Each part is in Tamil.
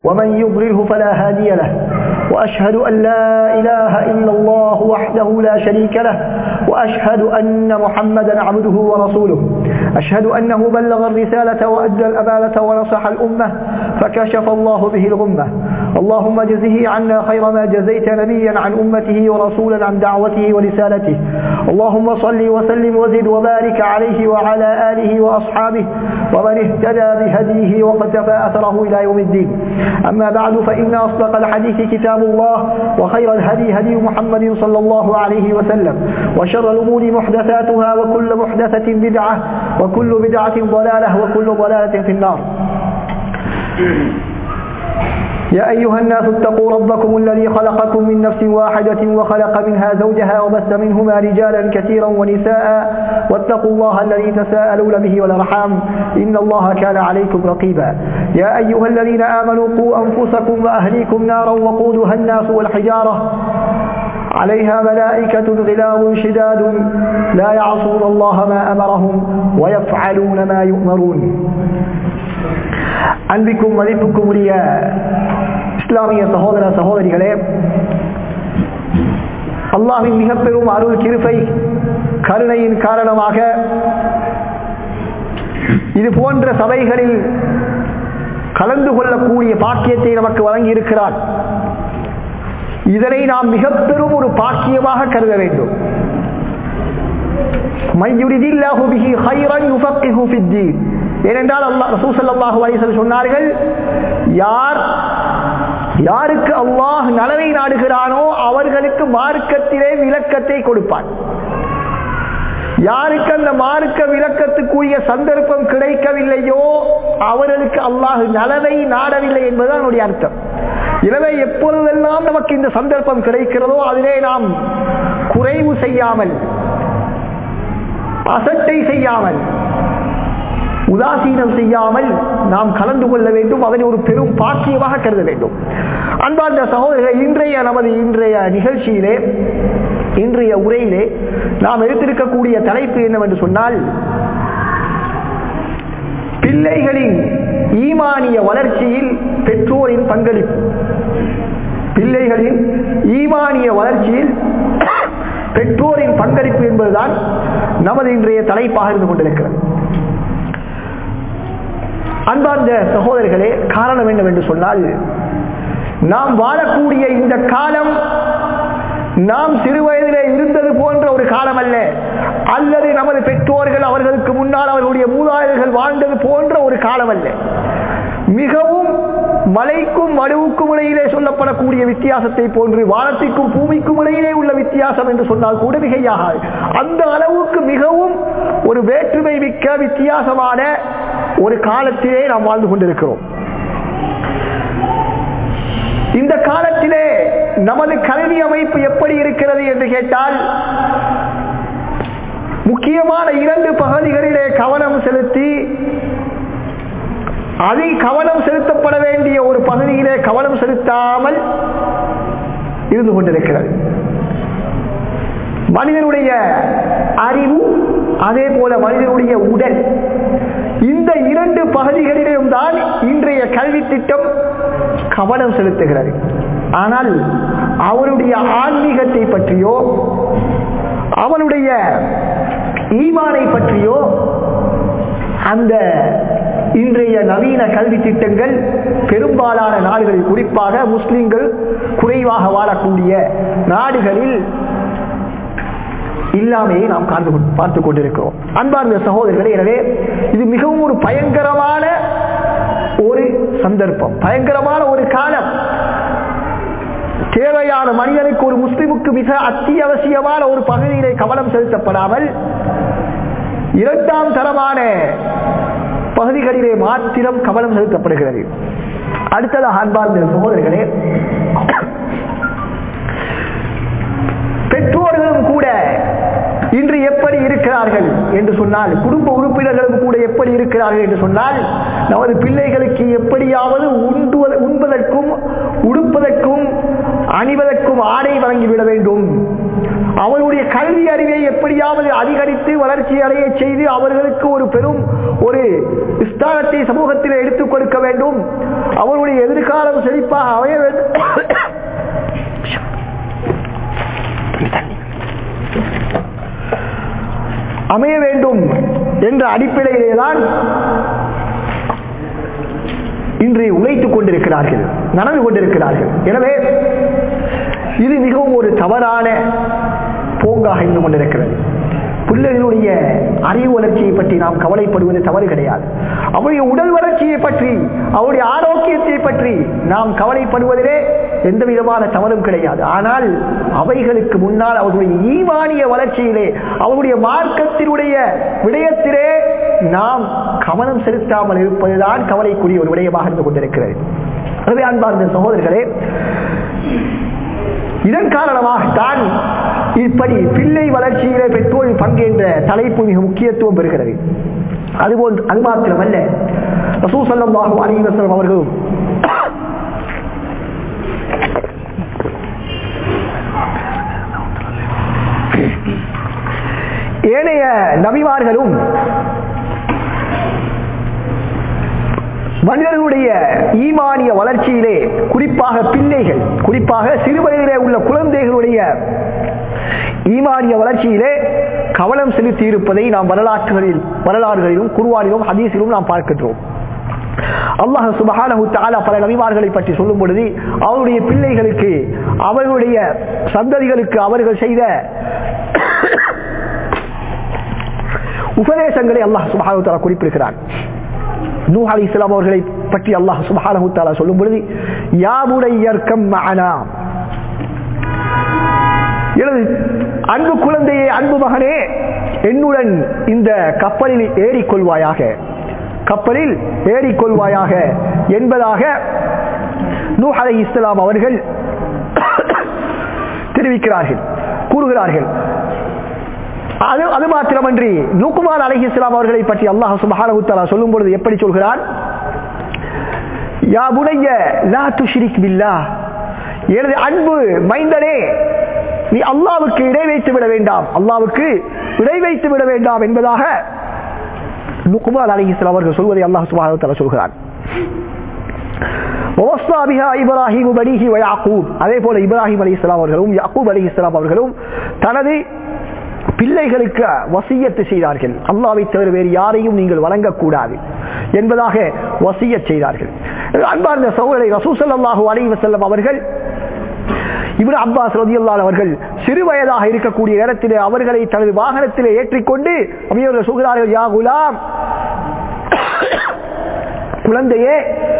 ومن يضلله فلا هادي له وأشهد أن لا إله إلا الله وحده لا شريك له وأشهد أن محمدا عبده ورسوله أشهد أنه بلغ الرسالة وأدى الأمانة ونصح الأمة فكشف الله به الغمة اللهم جزه عنا خير ما جزيت نبيا عن أمته ورسولا عن دعوته ورسالته اللهم صل وسلم وزد وبارك عليه وعلى آله وأصحابه ومن اهتدى بهديه وقتفى أثره إلى يوم الدين أما بعد فإن أصدق الحديث كتاب الله وخير الهدي هدي محمد صلى الله عليه وسلم وشر الأمور محدثاتها وكل محدثة بدعة وكل بدعة ضلالة وكل ضلالة في النار يا أيها الناس اتقوا ربكم الذي خلقكم من نفس واحدة وخلق منها زوجها وبث منهما رجالا كثيرا ونساء واتقوا الله الذي تساءلون به والأرحام إن الله كان عليكم رقيبا يا أيها الذين آمنوا قوا أنفسكم وأهليكم نارا وقودها الناس والحجارة عليها ملائكة غلاظ شداد لا يعصون الله ما أمرهم ويفعلون ما يؤمرون அன்பிக்கும் மதிப்புக்கும் உரிய இஸ்லாமிய சகோதர சகோதரிகளே அல்லாஹின் மிக பெரும் அருள் கிருப்பை கருணையின் காரணமாக இது போன்ற சபைகளில் கலந்து கொள்ளக்கூடிய பாக்கியத்தை நமக்கு வழங்கி இருக்கிறார் இதனை நாம் மிக பெரும் ஒரு பாக்கியமாக கருத வேண்டும் ஏனென்றால் சொன்னார்கள் யார் யாருக்கு அல்லாஹ் நலவை நாடுகிறானோ அவர்களுக்கு மார்க்கத்திலே விளக்கத்தை கொடுப்பான் யாருக்கு அந்த மார்க்க விளக்கத்துக்குரிய சந்தர்ப்பம் கிடைக்கவில்லையோ அவர்களுக்கு அல்லாஹ் நலவை நாடவில்லை என்பதுதான் என்னுடைய அர்த்தம் எனவே எப்பொழுதெல்லாம் நமக்கு இந்த சந்தர்ப்பம் கிடைக்கிறதோ அதிலே நாம் குறைவு செய்யாமல் அசட்டை செய்யாமல் உதாசீனம் செய்யாமல் நாம் கலந்து கொள்ள வேண்டும் அதனை ஒரு பெரும் பாக்கியமாக கருத வேண்டும் அன்பார்ந்த சகோதரர்கள் இன்றைய நமது இன்றைய நிகழ்ச்சியிலே இன்றைய உரையிலே நாம் எடுத்திருக்கக்கூடிய தலைப்பு என்னவென்று சொன்னால் பிள்ளைகளின் ஈமானிய வளர்ச்சியில் பெற்றோரின் பங்களிப்பு பிள்ளைகளின் ஈமானிய வளர்ச்சியில் பெற்றோரின் பங்களிப்பு என்பதுதான் நமது இன்றைய தலைப்பாக இருந்து கொண்டிருக்கிறது அன்பார்ந்த சகோதரர்களே காரணம் என்னவென்று சொன்னால் நாம் வாழக்கூடிய இந்த காலம் நாம் சிறு வயதிலே இருந்தது போன்ற ஒரு காலம் அல்ல அல்லது நமது பெற்றோர்கள் அவர்களுக்கு முன்னால் அவர்களுடைய மூதாதையர்கள் வாழ்ந்தது போன்ற ஒரு காலம் அல்ல மிகவும் மலைக்கும் மடுவுக்கும் இடையிலே சொல்லப்படக்கூடிய வித்தியாசத்தை போன்று வானத்திற்கும் பூமிக்கும் இடையிலே உள்ள வித்தியாசம் என்று சொன்னால் கூட மிகையாக அந்த அளவுக்கு மிகவும் ஒரு வேற்றுமை மிக்க வித்தியாசமான ஒரு காலத்திலே நாம் வாழ்ந்து கொண்டிருக்கிறோம் இந்த காலத்திலே நமது கல்வி அமைப்பு எப்படி இருக்கிறது என்று கேட்டால் முக்கியமான இரண்டு பகுதிகளிலே கவனம் செலுத்தி அதில் கவனம் செலுத்தப்பட வேண்டிய ஒரு பகுதியிலே கவனம் செலுத்தாமல் இருந்து கொண்டிருக்கிறது மனிதனுடைய அறிவு அதே போல மனிதனுடைய உடல் இந்த இரண்டு பகுதிகளிலும் தான் இன்றைய கல்வி திட்டம் கவனம் செலுத்துகிறது ஆனால் அவருடைய ஆன்மீகத்தை பற்றியோ அவனுடைய ஈமானை பற்றியோ அந்த இன்றைய நவீன கல்வி திட்டங்கள் பெரும்பாலான நாடுகளில் குறிப்பாக முஸ்லிம்கள் குறைவாக வாழக்கூடிய நாடுகளில் இல்லாமையை நாம் காண்டு பார்த்துக் கொண்டிருக்கிறோம் அன்பார்ந்த சகோதரர்களே எனவே இது மிகவும் ஒரு பயங்கரமான ஒரு சந்தர்ப்பம் பயங்கரமான ஒரு காலம் தேவையான மனிதனுக்கு ஒரு முஸ்லிமுக்கு மிக அத்தியாவசியமான ஒரு பகுதியிலே கவனம் செலுத்தப்படாமல் இரண்டாம் தரமான பகுதிகளிலே மாத்திரம் கவனம் செலுத்தப்படுகிறது அடுத்ததாக அன்பார்ந்த சகோதரர்களே பெற்றோர்களும் கூட இன்று எப்படி இருக்கிறார்கள் என்று சொன்னால் குடும்ப உறுப்பினர்களும் கூட எப்படி இருக்கிறார்கள் என்று சொன்னால் நமது பிள்ளைகளுக்கு எப்படியாவது உண்பதற்கும் உடுப்பதற்கும் அணிவதற்கும் ஆடை வழங்கிவிட வேண்டும் அவருடைய கல்வி அறிவை எப்படியாவது அதிகரித்து வளர்ச்சி அடைய செய்து அவர்களுக்கு ஒரு பெரும் ஒரு ஸ்தானத்தை சமூகத்தில் எடுத்துக் கொடுக்க வேண்டும் அவருடைய எதிர்காலம் செழிப்பாக அமைய வேண்டும் அமைய வேண்டும் என்ற அடிப்படையிலே தான் இன்று உழைத்துக் கொண்டிருக்கிறார்கள் நடந்து கொண்டிருக்கிறார்கள் எனவே இது மிகவும் ஒரு தவறான போங்காக இருந்து கொண்டிருக்கிறது பிள்ளைகளுடைய அறிவு வளர்ச்சியை பற்றி நாம் கவலைப்படுவது தவறு கிடையாது அவருடைய உடல் வளர்ச்சியை பற்றி அவருடைய ஆரோக்கியத்தை பற்றி நாம் கவலைப்படுவதிலே எந்த விதமான தவறும் கிடையாது ஆனால் அவைகளுக்கு முன்னால் அவர்களுடைய ஈமானிய வளர்ச்சியிலே அவருடைய மார்க்கத்தினுடைய விடயத்திலே நாம் கவனம் செலுத்தாமல் இருப்பதுதான் கவலைக்குரிய ஒரு விடயமாக இருந்து கொண்டிருக்கிறது எனவே அன்பார்ந்த சகோதரர்களே இதன் காரணமாகத்தான் இப்படி பிள்ளை வளர்ச்சியிலே பெற்றோர் பங்கு என்ற தலைப்பு மிக முக்கியத்துவம் பெறுகிறது அதுபோன்று அது மாத்திரமல்ல ரசூசல்லாஹு அலிவசலம் அவர்களும் ஏனைய நபிமார்களும் மனிதர்களுடைய ஈமானிய வளர்ச்சியிலே குறிப்பாக பிள்ளைகள் குறிப்பாக சிறுவயதிலே உள்ள குழந்தைகளுடைய ஈமானிய வளர்ச்சியிலே கவனம் செலுத்தி இருப்பதை நாம் வரலாற்றுகளில் வரலாறுகளிலும் குருவானிலும் ஹதீஸிலும் நாம் பார்க்கின்றோம் அல்லாஹ் சுபஹானஹு தஆலா பல நபிமார்களை பற்றி சொல்லும் பொழுது அவருடைய பிள்ளைகளுக்கு அவர்களுடைய சந்ததிகளுக்கு அவர்கள் செய்த உபதேசங்களை அல்லாஹ் சுபஹானஹு தஆலா குறிப்பிடுகிறார் நூஹ் அலி இஸ்லாம் அவர்களை பற்றி அல்லாஹ் சுபஹானஹு தஆலா சொல்லும் பொழுது யாபுடையர்க்கம் மஅனா எனது அன்பு குழந்தையே அன்பு மகனே என்னுடன் இந்த கப்பலில் ஏறிக்கொள்வாயாக கப்பலில் ஏறிக்கொள்வாயாக என்பதாக நூஹ் அலை இஸ்லாம் அவர்கள் தெரிவிக்கிறார்கள் கூறுகிறார்கள் அது அது மாத்திரமன்றி நூக்குமார் அலஹி இஸ்லாம் அவர்களை பற்றி அல்லாஹ் சுபஹானஹுத்தாலா சொல்லும் பொழுது எப்படி சொல்கிறான் யா புனைய லா துஷ்ரிக் பில்லா எனது அன்பு மைந்தனே நீ அல்லாவுக்கு இடை வைத்து விட வேண்டாம் அல்லாவுக்கு இடை வைத்து விட வேண்டாம் என்பதாக நுகுமார் அலி இஸ்லாம் அவர்கள் சொல்வதை அல்லாஹ் சுபஹானஹுத்தாலா சொல்கிறான் இப்ராஹிம் பனிஹி யாக்கூப் அதே போல இப்ராஹிம் அலி இஸ்லாம் அவர்களும் யாக்கூப் அலி இஸ்லாம் அவர்களும் தனது பிள்ளைகளுக்கு வசியத்து செய்தார்கள் அல்லாவை தவிர வேறு யாரையும் நீங்கள் வழங்கக்கூடாது என்பதாக வசிய செய்தார்கள் அன்பார்ந்த சகோதரை ரசூசல்லாஹூ அலி வசல்லம் அவர்கள் இவர் அப்பாஸ் ரதியுல்லான் அவர்கள் சிறு வயதாக இருக்கக்கூடிய நேரத்திலே அவர்களை தனது வாகனத்திலே ஏற்றிக்கொண்டு அவர்கள் சொல்கிறார்கள் யா குலாம் குழந்தையே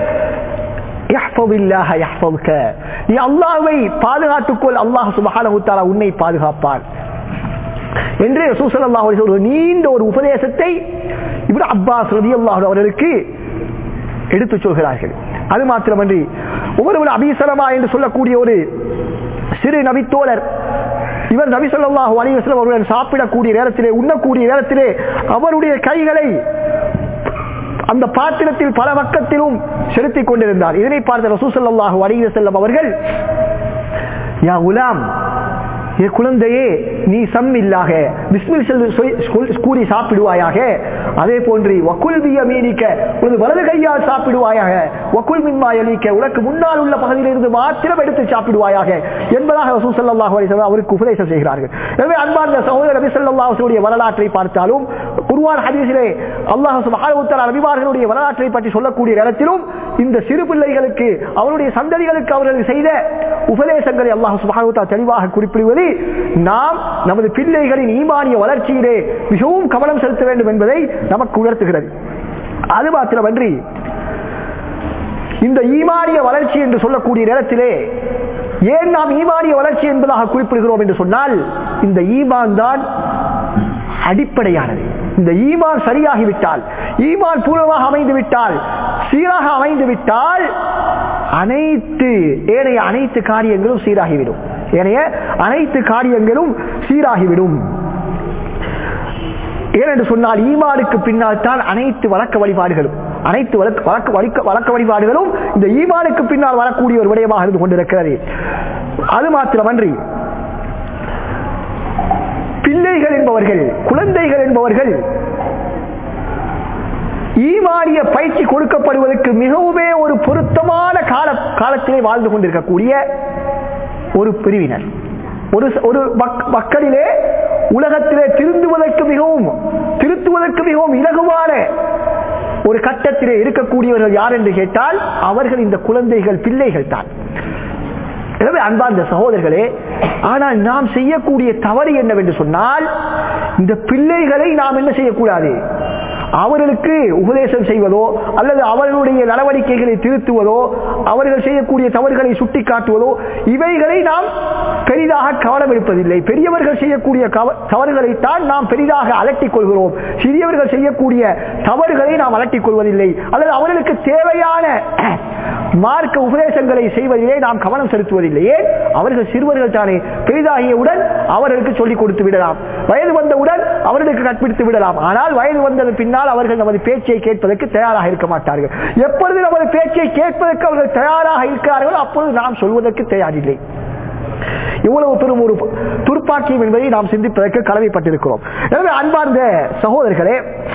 நீ அல்லாவை பாதுகாத்துக்கொள் அல்லாஹ் சுபஹானஹு உன்னை பாதுகாப்பான் என்று ரசூசல்லா ஒரு நீண்ட ஒரு உபதேசத்தை இவர் அப்பாஸ் ரதி அல்லாஹ் அவர்களுக்கு எடுத்து சொல்கிறார்கள் அது மாத்திரமன்றி ஒவ்வொரு அபிசலமா என்று சொல்லக்கூடிய ஒரு சிறு நபித்தோழர் இவர் நபி சொல்லாஹு அலிவஸ்லம் அவருடன் சாப்பிடக்கூடிய நேரத்திலே உண்ணக்கூடிய நேரத்திலே அவருடைய கைகளை அந்த பாத்திரத்தில் பல பக்கத்திலும் செலுத்திக் கொண்டிருந்தார் இதனை பார்த்த ரசூசல்லாஹு அலிவசல்லம் அவர்கள் யா உலாம் ஏ குழந்தையே நீ சம்மில்லாக பிஸ்மில் கூறி சாப்பிடுவாயாக அதே போன்று வக்குல் மீனிக்க உனது வலது கையால் சாப்பிடுவாயாக வக்குல் மின்மா எலிக்க உனக்கு முன்னால் உள்ள பகுதியிலிருந்து மாத்திரம் எடுத்து சாப்பிடுவாயாக என்பதாக ரசூசல்லாஹு அலிசல்லாம் அவருக்கு உபதேசம் செய்கிறார்கள் எனவே அன்பார்ந்த சகோதரர் நபி சொல்லாஹுடைய வரலாற்றை பார்த்தாலும் குருவான் ஹதீஸிலே அல்லாஹ் சுபஹானஹு நபிமார்களுடைய வரலாற்றை பற்றி சொல்லக்கூடிய நேரத்திலும் இந்த சிறு பிள்ளைகளுக்கு அவருடைய சந்ததிகளுக்கு அவர்கள் செய்த உபதேசங்களை அல்லாஹ் சுபஹானஹு தெளிவாக குறிப்பிடுவது நாம் நமது பிள்ளைகளின் ஈமானிய வளர்ச்சியிலே மிகவும் கவனம் செலுத்த வேண்டும் என்பதை நமக்கு உணர்த்துகிறது அது மாத்திரமன்றி இந்த ஈமானிய வளர்ச்சி என்று சொல்லக்கூடிய நேரத்திலே ஏன் நாம் ஈமானிய வளர்ச்சி என்பதாக குறிப்பிடுகிறோம் என்று சொன்னால் இந்த ஈமான் தான் அடிப்படையானது இந்த ஈமான் சரியாகிவிட்டால் ஈமான் பூர்வமாக அமைந்து விட்டால் சீராக அமைந்து விட்டால் அனைத்து ஏனைய அனைத்து காரியங்களும் சீராகிவிடும் ஏனைய அனைத்து காரியங்களும் சீராகிவிடும் ஏனென்று சொன்னால் ஈமானுக்கு பின்னால் தான் அனைத்து வழக்க வழிபாடுகளும் அனைத்து வழக்க வழக்க வழிபாடுகளும் இந்த ஈமானுக்கு பின்னால் வரக்கூடிய ஒரு விடயமாக இருந்து கொண்டிருக்கிறது அது மாத்திரமன்றி பிள்ளைகள் என்பவர்கள் குழந்தைகள் என்பவர்கள் ஈமானிய பயிற்சி கொடுக்கப்படுவதற்கு மிகவுமே ஒரு பொருத்தமான கால காலத்திலே வாழ்ந்து கொண்டிருக்கக்கூடிய ஒரு பிரிவினர் ஒரு ஒரு மக்களிலே உலகத்திலே திருந்துவதற்கு மிகவும் திருத்துவதற்கு மிகவும் இலகுவான ஒரு கட்டத்திலே இருக்கக்கூடியவர்கள் யார் என்று கேட்டால் அவர்கள் இந்த குழந்தைகள் பிள்ளைகள் தான் எனவே அன்பார்ந்த சகோதரர்களே ஆனால் நாம் செய்யக்கூடிய தவறு என்னவென்று சொன்னால் இந்த பிள்ளைகளை நாம் என்ன செய்யக்கூடாது அவர்களுக்கு உபதேசம் செய்வதோ அல்லது அவர்களுடைய நடவடிக்கைகளை திருத்துவதோ அவர்கள் செய்யக்கூடிய தவறுகளை சுட்டி காட்டுவதோ இவைகளை நாம் பெரிதாக கவனம் எடுப்பதில்லை பெரியவர்கள் செய்யக்கூடிய தவறுகளைத்தான் நாம் பெரிதாக அலட்டிக் கொள்கிறோம் சிறியவர்கள் செய்யக்கூடிய தவறுகளை நாம் அலட்டிக் கொள்வதில்லை அல்லது அவர்களுக்கு தேவையான மார்க்க உபதேசங்களை செய்வதிலே நாம் கவனம் செலுத்துவதில்லை ஏன் அவர்கள் சிறுவர்கள் தானே பெரிதாகியவுடன் அவர்களுக்கு சொல்லிக் கொடுத்து விடலாம் வயது வந்தவுடன் அவர்களுக்கு கற்பித்து விடலாம் ஆனால் வயது வந்ததன் பின்னால் அவர்கள் நமது பேச்சை கேட்பதற்கு தயாராக இருக்க மாட்டார்கள் எப்பொழுது நமது பேச்சை கேட்பதற்கு அவர்கள் தயாராக இருக்கிறார்களோ அப்பொழுது நாம் சொல்வதற்கு தயாரில்லை இவ்வளவு பெரும் ஒரு துர்ப்பாக்கியம் என்பதை நாம் சிந்திப்பதற்கு கடமைப்பட்டிருக்கிறோம் எனவே அன்பார்ந்த சகோதரர்களே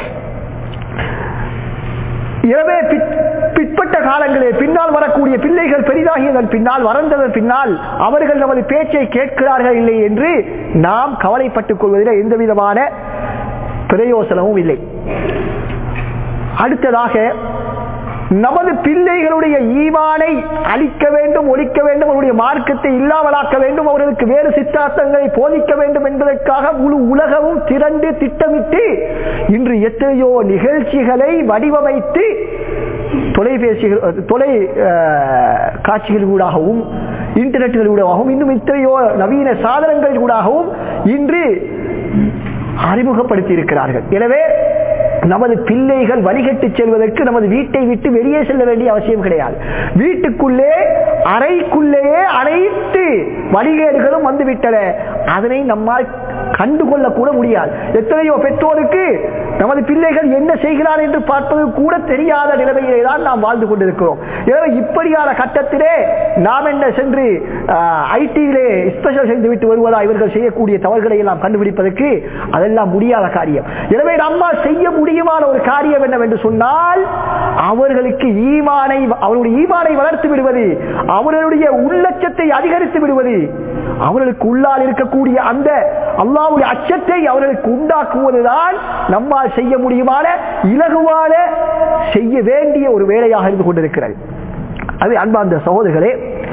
எனவே பிற்பட்ட காலங்களே பின்னால் வரக்கூடிய பிள்ளைகள் பெரிதாகியதன் பின்னால் வறந்ததன் பின்னால் அவர்கள் நமது பேச்சை கேட்கிறார்கள் இல்லை என்று நாம் கவலைப்பட்டுக் கொள்வதில் எந்த விதமான பிரயோசனமும் இல்லை அடுத்ததாக நமது பிள்ளைகளுடைய ஈமானை அழிக்க வேண்டும் ஒழிக்க வேண்டும் அவருடைய மார்க்கத்தை இல்லாமலாக்க வேண்டும் அவர்களுக்கு வேறு சித்தாந்தங்களை போதிக்க வேண்டும் என்பதற்காக முழு உலகமும் திரண்டு திட்டமிட்டு இன்று எத்தனையோ நிகழ்ச்சிகளை வடிவமைத்து தொலைபேசிகள் தொலை காட்சிகள் ஊடாகவும் இன்டர்நெட்டுகள் ஊடாகவும் இன்னும் இத்தனையோ நவீன சாதனங்கள் ஊடாகவும் இன்று அறிமுகப்படுத்தி இருக்கிறார்கள் எனவே நமது பிள்ளைகள் வழிகட்டு செல்வதற்கு நமது வீட்டை விட்டு வெளியே செல்ல வேண்டிய அவசியம் கிடையாது வீட்டுக்குள்ளே அறைக்குள்ளேயே அனைத்து வழிகேடுகளும் வந்துவிட்டன அதனை நம்மால் கண்டுகொள்ள கூட முடியாது எத்தனையோ பெற்றோருக்கு நமது பிள்ளைகள் என்ன செய்கிறார் என்று பார்ப்பது கூட தெரியாத நிலைமையிலே தான் நாம் வாழ்ந்து கொண்டிருக்கிறோம் எனவே இப்படியான கட்டத்திலே நாம் என்ன சென்று ஐடியிலே ஸ்பெஷல் செய்து விட்டு வருவதா இவர்கள் செய்யக்கூடிய தவறுகளை எல்லாம் கண்டுபிடிப்பதற்கு அதெல்லாம் முடியாத காரியம் எனவே நம்மால் செய்ய முடியுமான ஒரு காரியம் என்னவென்று சொன்னால் அவர்களுக்கு ஈமானை அவருடைய ஈமானை வளர்த்து விடுவது அவர்களுடைய உள்ளச்சத்தை அதிகரித்து விடுவது அவர்களுக்கு உள்ளால் இருக்கக்கூடிய அந்த அல்லாவுடைய அச்சத்தை அவர்களுக்கு உண்டாக்குவதுதான் நம்மால் செய்ய முடியுமான இலகுவான செய்ய வேண்டிய ஒரு வேலையாக இருந்து கொண்டிருக்கிறது அது அன்பார்ந்த சகோதரர்களே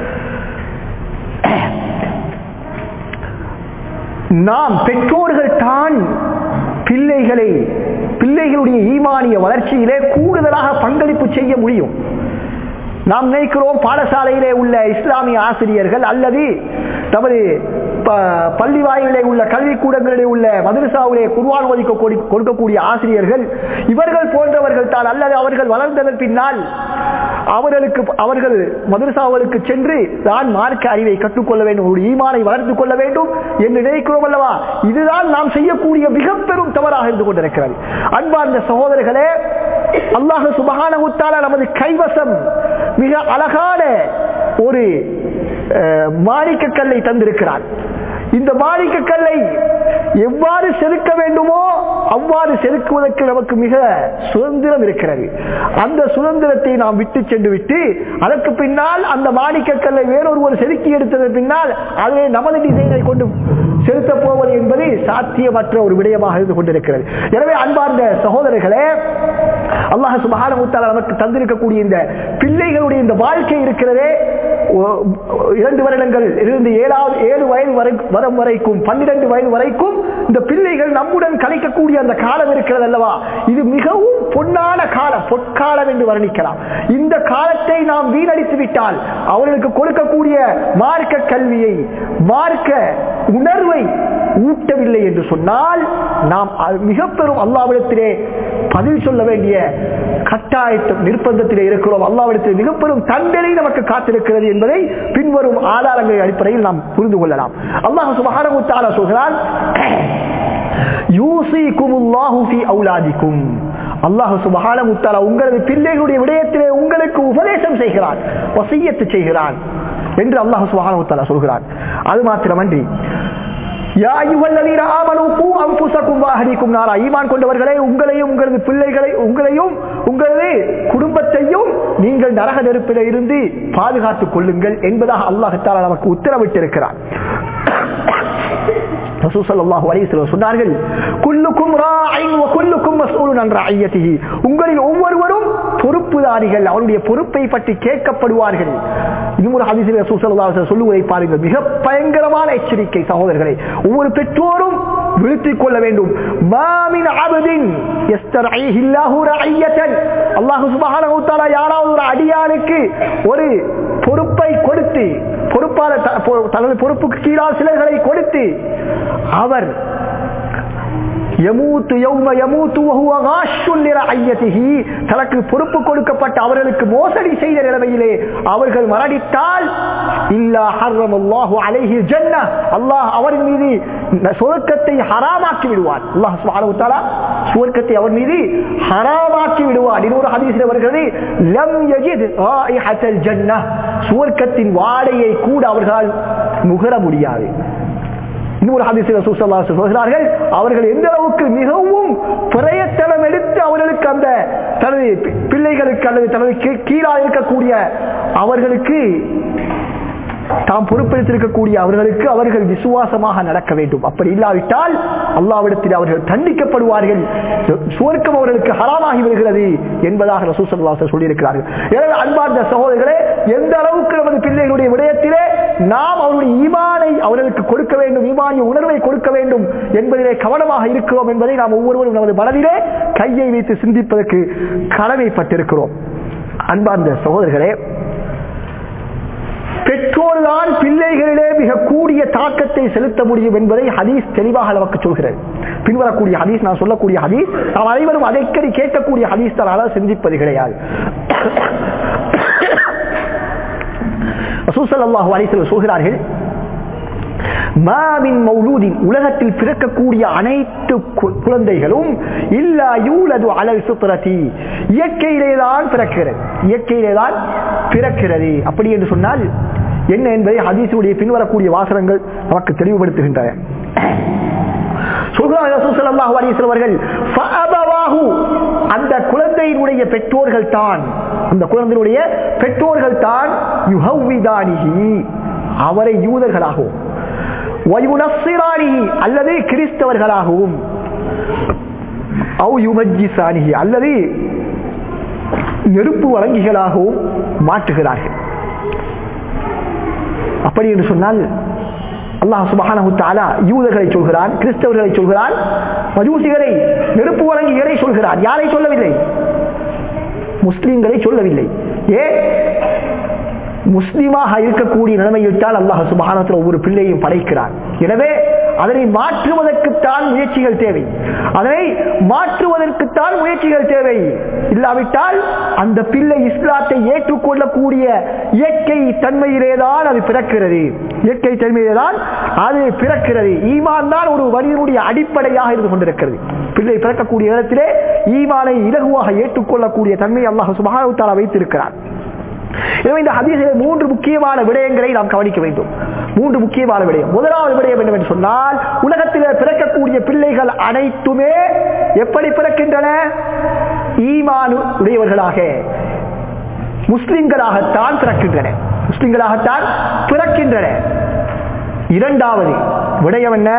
நாம் பெற்றோர்கள் தான் பிள்ளைகளை பிள்ளைகளுடைய ஈமானிய வளர்ச்சியிலே கூடுதலாக பங்களிப்பு செய்ய முடியும் நாம் நினைக்கிறோம் பாடசாலையிலே உள்ள இஸ்லாமிய ஆசிரியர்கள் அல்லது நமது பள்ளி வாயிலே உள்ள கல்விக்கூடங்களிலே உள்ள மதரசாவிலே குர்வான் ஒதுக்க கொடுக்கக்கூடிய ஆசிரியர்கள் இவர்கள் போன்றவர்கள் தான் அல்லது அவர்கள் வளர்ந்ததன் பின்னால் அவர்களுக்கு அவர்கள் மதரசாவுக்கு சென்று தான் மார்க்க அறிவை கற்றுக்கொள்ள வேண்டும் ஒரு ஈமானை வளர்த்துக் கொள்ள வேண்டும் என்று நினைக்கிறோம் அல்லவா இதுதான் நாம் செய்யக்கூடிய மிக பெரும் தவறாக இருந்து கொண்டிருக்கிறது அன்பார்ந்த சகோதரர்களே அல்லாஹ் சுபகான உத்தால நமது கைவசம் மிக அழகான ஒரு மாணிக்க கல்லை தந்திருக்கிறார் இந்த மாணிக்க கல்லை எவ்வாறு செதுக்க வேண்டுமோ அவ்வாறு செதுக்குவதற்கு நமக்கு மிக சுதந்திரம் இருக்கிறது அந்த சுதந்திரத்தை நாம் விட்டு சென்று விட்டு அதற்கு பின்னால் அந்த மாணிக்க கல்லை வேறொருவர் செதுக்கி எடுத்தது பின்னால் அதை நமது டிசைனை கொண்டு செலுத்த போவது என்பது சாத்தியமற்ற ஒரு விடயமாக இருந்து கொண்டிருக்கிறது எனவே அன்பார்ந்த சகோதரர்களே அல்லாஹ் சுபஹான முத்தால நமக்கு தந்திருக்கக்கூடிய இந்த பிள்ளைகளுடைய இந்த வாழ்க்கை இருக்கிறதே இரண்டு வருடங்கள் இருந்து ஏழாவது ஏழு வயது வரை வரம் வரைக்கும் பன்னிரண்டு வயது வரைக்கும் இந்த பிள்ளைகள் நம்முடன் கலைக்கக்கூடிய அந்த காலம் இருக்கிறது அல்லவா இது மிகவும் பொன்னான காலம் பொற்காலம் என்று வர்ணிக்கலாம் இந்த காலத்தை நாம் வீணடித்து விட்டால் அவர்களுக்கு கொடுக்கக்கூடிய மார்க்க கல்வியை மார்க்க உணர்வை ஊட்டவில்லை என்று சொன்னால் நாம் மிக பெரும் அல்லாவிடத்திலே பதில் சொல்ல வேண்டிய கட்டாயத்தும் நிர்பந்தத்திலே இருக்கிறோம் அல்லாவிடத்தில் மிக பெரும் தண்டனை நமக்கு காத்திருக்கிறது என்பதை பின்வரும் ஆதாரங்களின் அடிப்படையில் நாம் புரிந்து கொள்ளலாம் அல்லாஹ் சுபஹானஹு சொல்கிறான் அல்லாஹு சுபஹான உங்களது பிள்ளைகளுடைய விடயத்திலே உங்களுக்கு உபதேசம் செய்கிறான் வசியத்து செய்கிறான் என்று அல்லாஹ் சுப்ஹானஹு வ தஆலா சொல்கிறார் அது மாத்திரமன்றி யா அய்யுஹல்லதீன ஆமனூ கூ அன்ஃபுஸக்கும் வ அஹ்லீக்கும் நாரா ஈமான் கொண்டவர்களே உங்களையும் உங்களது பிள்ளைகளை உங்களையும் உங்களது குடும்பத்தையும் நீங்கள் நரக நெருப்பில் இருந்து பாதுகாத்துக் கொள்ளுங்கள் என்பதாக அல்லாஹ் தஆலா நமக்கு உத்தரவிட்டிருக்கிறார் ரசூல் ஸல்லல்லாஹு அலைஹி வஸல்லம் சொன்னார்கள் குல்லுக்கும் ராஇன் வ குல்லுக்கும் மஸ்ஊலுன் அன் ரஅய்யத்திஹி உங்களில் ஒவ்வொருவரும் பொறுப்புதாரிகள் அவருடைய பொறுப்பை பற்றி கேட்கப்படுவார்கள் இன்னும் ஒரு ஹதீஸில் ரசூல் ஸல்லல்லாஹு அலைஹி வஸல்லம் சொல்லுவதை பாருங்கள் மிக பயங்கரமான எச்சரிக்கை சகோதரர்களே ஒவ்வொரு பெற்றோரும் விழித்துக் கொள்ள வேண்டும் மாமின் அபதின் யஸ்தரஈஹி அல்லாஹு ரஅய்யத்தன் அல்லாஹ் சுப்ஹானஹு வ தஆலா யாராவது ஒரு அடியானுக்கு ஒரு பொறுப்பை கொடுத்து பொறுப்பாளர் த- பொ- தனது பொறுப்புக்கு கீழால் சிலர்களை கொடுத்து அவர் யமூத்து யௌம யமூத்து வஹுவ காஷுன் லிரஅய்யதிஹி தனக்கு பொறுப்பு கொடுக்கப்பட்ட அவர்களுக்கு மோசடி செய்த நிலைமையிலே அவர்கள் மரணித்தால் இல்லா ஹர்ரமல்லாஹு அலைஹி ஜன்ன அல்லாஹ் அவரின் மீது சுவர்க்கத்தை ஹராமாக்கி விடுவார் அல்லாஹ் சுப்ஹானஹு வ தஆலா சுவர்க்கத்தை அவர் மீது ஹராமாக்கி விடுவார் இன்னொரு ஹதீஸில் வருகிறது லம் யஜித் ராயிஹத்தல் ஜன்னah சுவர்க்கத்தின் வாடையை கூட அவர்களால் முகர முடியாது இன்னொரு ஹதீஸில் ரசூல் ஸல்லல்லாஹு அலைஹி வஸல்லம் சொல்கிறார்கள் அவர்கள் எந்த அளவுக்கு மிகவும் பிரயத்தனம் எடுத்து அவர்களுக்கு அந்த தனது பி- பிள்ளைகளுக்கு அல்லது தனது கீ- கீழாக இருக்கக்கூடிய அவர்களுக்கு தாம் பொறுப்பெடுத்திருக்கக்கூடிய அவர்களுக்கு அவர்கள் விசுவாசமாக நடக்க வேண்டும் அப்படி இல்லாவிட்டால் அல்லாவிடத்தில் அவர்கள் தண்டிக்கப்படுவார்கள் சுவர்க்கம் அவர்களுக்கு ஹராமாகி வருகிறது என்பதாக ரசூல் ஸல்லல்லாஹு அலைஹி வஸல்லம் சொல்லியிருக்கிறார்கள் எனவே அன்பார்ந்த சகோதரர்களே எந்த அளவுக்கு நமது பிள்ளைகளுடைய விடயத்திலே நாம் அவருடைய ஈமானை அவர்களுக்கு கொடுக்க வேண்டும் ஈமானிய உணர்வை கொடுக்க வேண்டும் என்பதிலே கவனமாக இருக்கிறோம் என்பதை நாம் ஒவ்வொருவரும் நமது மனதிலே கையை வைத்து சிந்திப்பதற்கு கடமைப்பட்டிருக்கிறோம் அன்பார்ந்த சகோதரர்களே பெற்றோர்தான் பிள்ளைகளிலே மிக கூடிய தாக்கத்தை செலுத்த முடியும் என்பதை ஹதீஸ் தெளிவாக நமக்கு சொல்கிறது பின்வரக்கூடிய ஹதீஸ் நான் சொல்லக்கூடிய ஹதீஸ் நாம் அனைவரும் அதைக்கடி கேட்கக்கூடிய ஹதீஸ் தான் அதாவது சிந்திப்பது கிடையாது ரசூசல்லாஹு அலைஹி சொல்கிறார்கள் மாமின் மௌலூதின் உலகத்தில் பிறக்கக்கூடிய அனைத்து கு- குழந்தைகளும் இல்லா யூலது அலல் சுத்ரதி இயற்கையிலேதான் பிறக்கிறது இயற்கையிலேதான் பிறக்கிறது அப்படி என்று சொன்னால் என்ன என்பதை ஹதீஸுடைய பின்வரக்கூடிய வாசகங்கள் நமக்கு தெளிவுபடுத்துகின்றன சொல்கிறார்கள் ரசூல் ஸல்லல்லாஹு அலைஹி வஸல்லம் அவர்கள் ஃபஅபவாஹு அந்த குழந்தையினுடைய பெற்றோர்கள் தான் அந்த குழந்தையினுடைய பெற்றோர்கள் தான் யுஹவ்விதானிஹி அவரை யூதர்களாகவும் வயுனஸ்ஸிரானிஹி அல்லது கிறிஸ்தவர்களாகவும் அவு யுமஜ்ஜிசானிஹி அல்லது நெருப்பு வழங்கிகளாகவும் மாற்றுகிறார்கள் அப்படி என்று சொன்னால் அல்லாஹ் சுபஹானஹு தஆலா யூதர்களை சொல்கிறான் கிறிஸ்தவர்களை சொல்கிறான் மஜூசிகளை நெருப்பு வழங்கிகளை சொல்கிறான் யாரை சொல்லவில்லை முஸ்லிம்களை சொல்லவில்லை ஏன் முஸ்லிமாக இருக்கக்கூடிய நிலைமையில்தான் அல்லாஹ் சுபஹானத்தில் ஒவ்வொரு பிள்ளையும் படைக்கிறான் எனவே அதனை மாற்றுவதற்குத்தான் முயற்சிகள் தேவை அதனை மாற்றுவதற்குத்தான் முயற்சிகள் தேவை இல்லாவிட்டால் அந்த பிள்ளை இஸ்லாத்தை ஏற்றுக்கொள்ளக்கூடிய இயற்கை தன்மையிலேதான் அது பிறக்கிறது இயற்கை தன்மையிலேதான் அது பிறக்கிறது ஈமான் தான் ஒரு மனிதனுடைய அடிப்படையாக இருந்து கொண்டிருக்கிறது பிள்ளை பிறக்கக்கூடிய இடத்திலே ஈமானை இலகுவாக ஏற்றுக்கொள்ளக்கூடிய தன்மை அல்லாஹ் சுபஹானஹு தஆலா வைத்திருக்கிறார் எனவே இந்த ஹதீஸில் மூன்று முக்கியமான விடயங்களை நாம் கவனிக்க வேண்டும் மூன்று முக்கியமான விடயம் முதலாவது விடயம் என்னவென்று சொன்னால் உலகத்தில் பிறக்கக்கூடிய பிள்ளைகள் அனைத்துமே எப்படி பிறக்கின்றன ஈமான் உடையவர்களாக முஸ்லிம்களாகத்தான் பிறக்கின்றன முஸ்லிம்களாகத்தான் பிறக்கின்றன இரண்டாவது விடயம் என்ன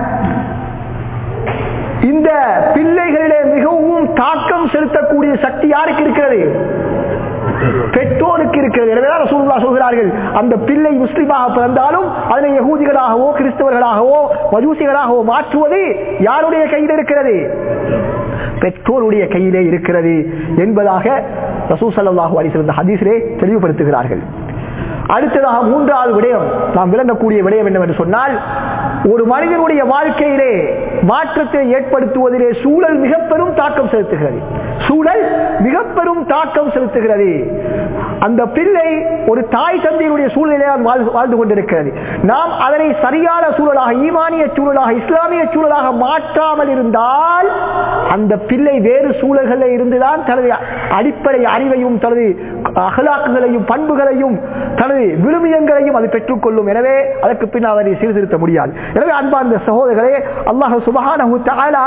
இந்த பிள்ளைகளிலே மிகவும் தாக்கம் செலுத்தக்கூடிய சக்தி யாருக்கு இருக்கிறது பெற்றோருக்கு இருக்கிறது எனவே தான் ரசூலுல்லாஹ் சொல்கிறார்கள் அந்த பிள்ளை முஸ்லிமாக பிறந்தாலும் அதனை யகூதிகளாகவோ கிறிஸ்தவர்களாகவோ மஜூசிகளாகவோ மாற்றுவது யாருடைய கையில் இருக்கிறது பெற்றோருடைய கையிலே இருக்கிறது என்பதாக ரசூ சல்லாஹூ அலிசல் ஹதீஸிலே தெளிவுபடுத்துகிறார்கள் அடுத்ததாக மூன்றாவது விடயம் நாம் விளங்கக்கூடிய விடயம் என்னவென்று சொன்னால் ஒரு மனிதனுடைய வாழ்க்கையிலே மாற்றத்தை ஏற்படுத்துவதிலே சூழல் மிக பெரும் தாக்கம் செலுத்துகிறது சூழல் மிக பெரும் தாக்கம் செலுத்துகிறது அந்த பிள்ளை ஒரு தாய் தந்தையினுடைய சூழ்நிலையை வாழ்- வாழ்ந்து கொண்டிருக்கிறது நாம் அதனை சரியான சூழலாக ஈமானிய சூழலாக இஸ்லாமிய சூழலாக மாற்றாமல் இருந்தால் அந்த பிள்ளை வேறு சூழல்களில் இருந்துதான் தனது அடிப்படை அறிவையும் தனது அகலாக்குகளையும் பண்புகளையும் தனது விழுமியங்களையும் அது பெற்றுக்கொள்ளும் எனவே அதற்கு பின்னால் அதனை சீர்திருத்த முடியாது எனவே அன்பார்ந்த சகோதரர்களே அல்லாஹ் சுபஹானஹு தஆலா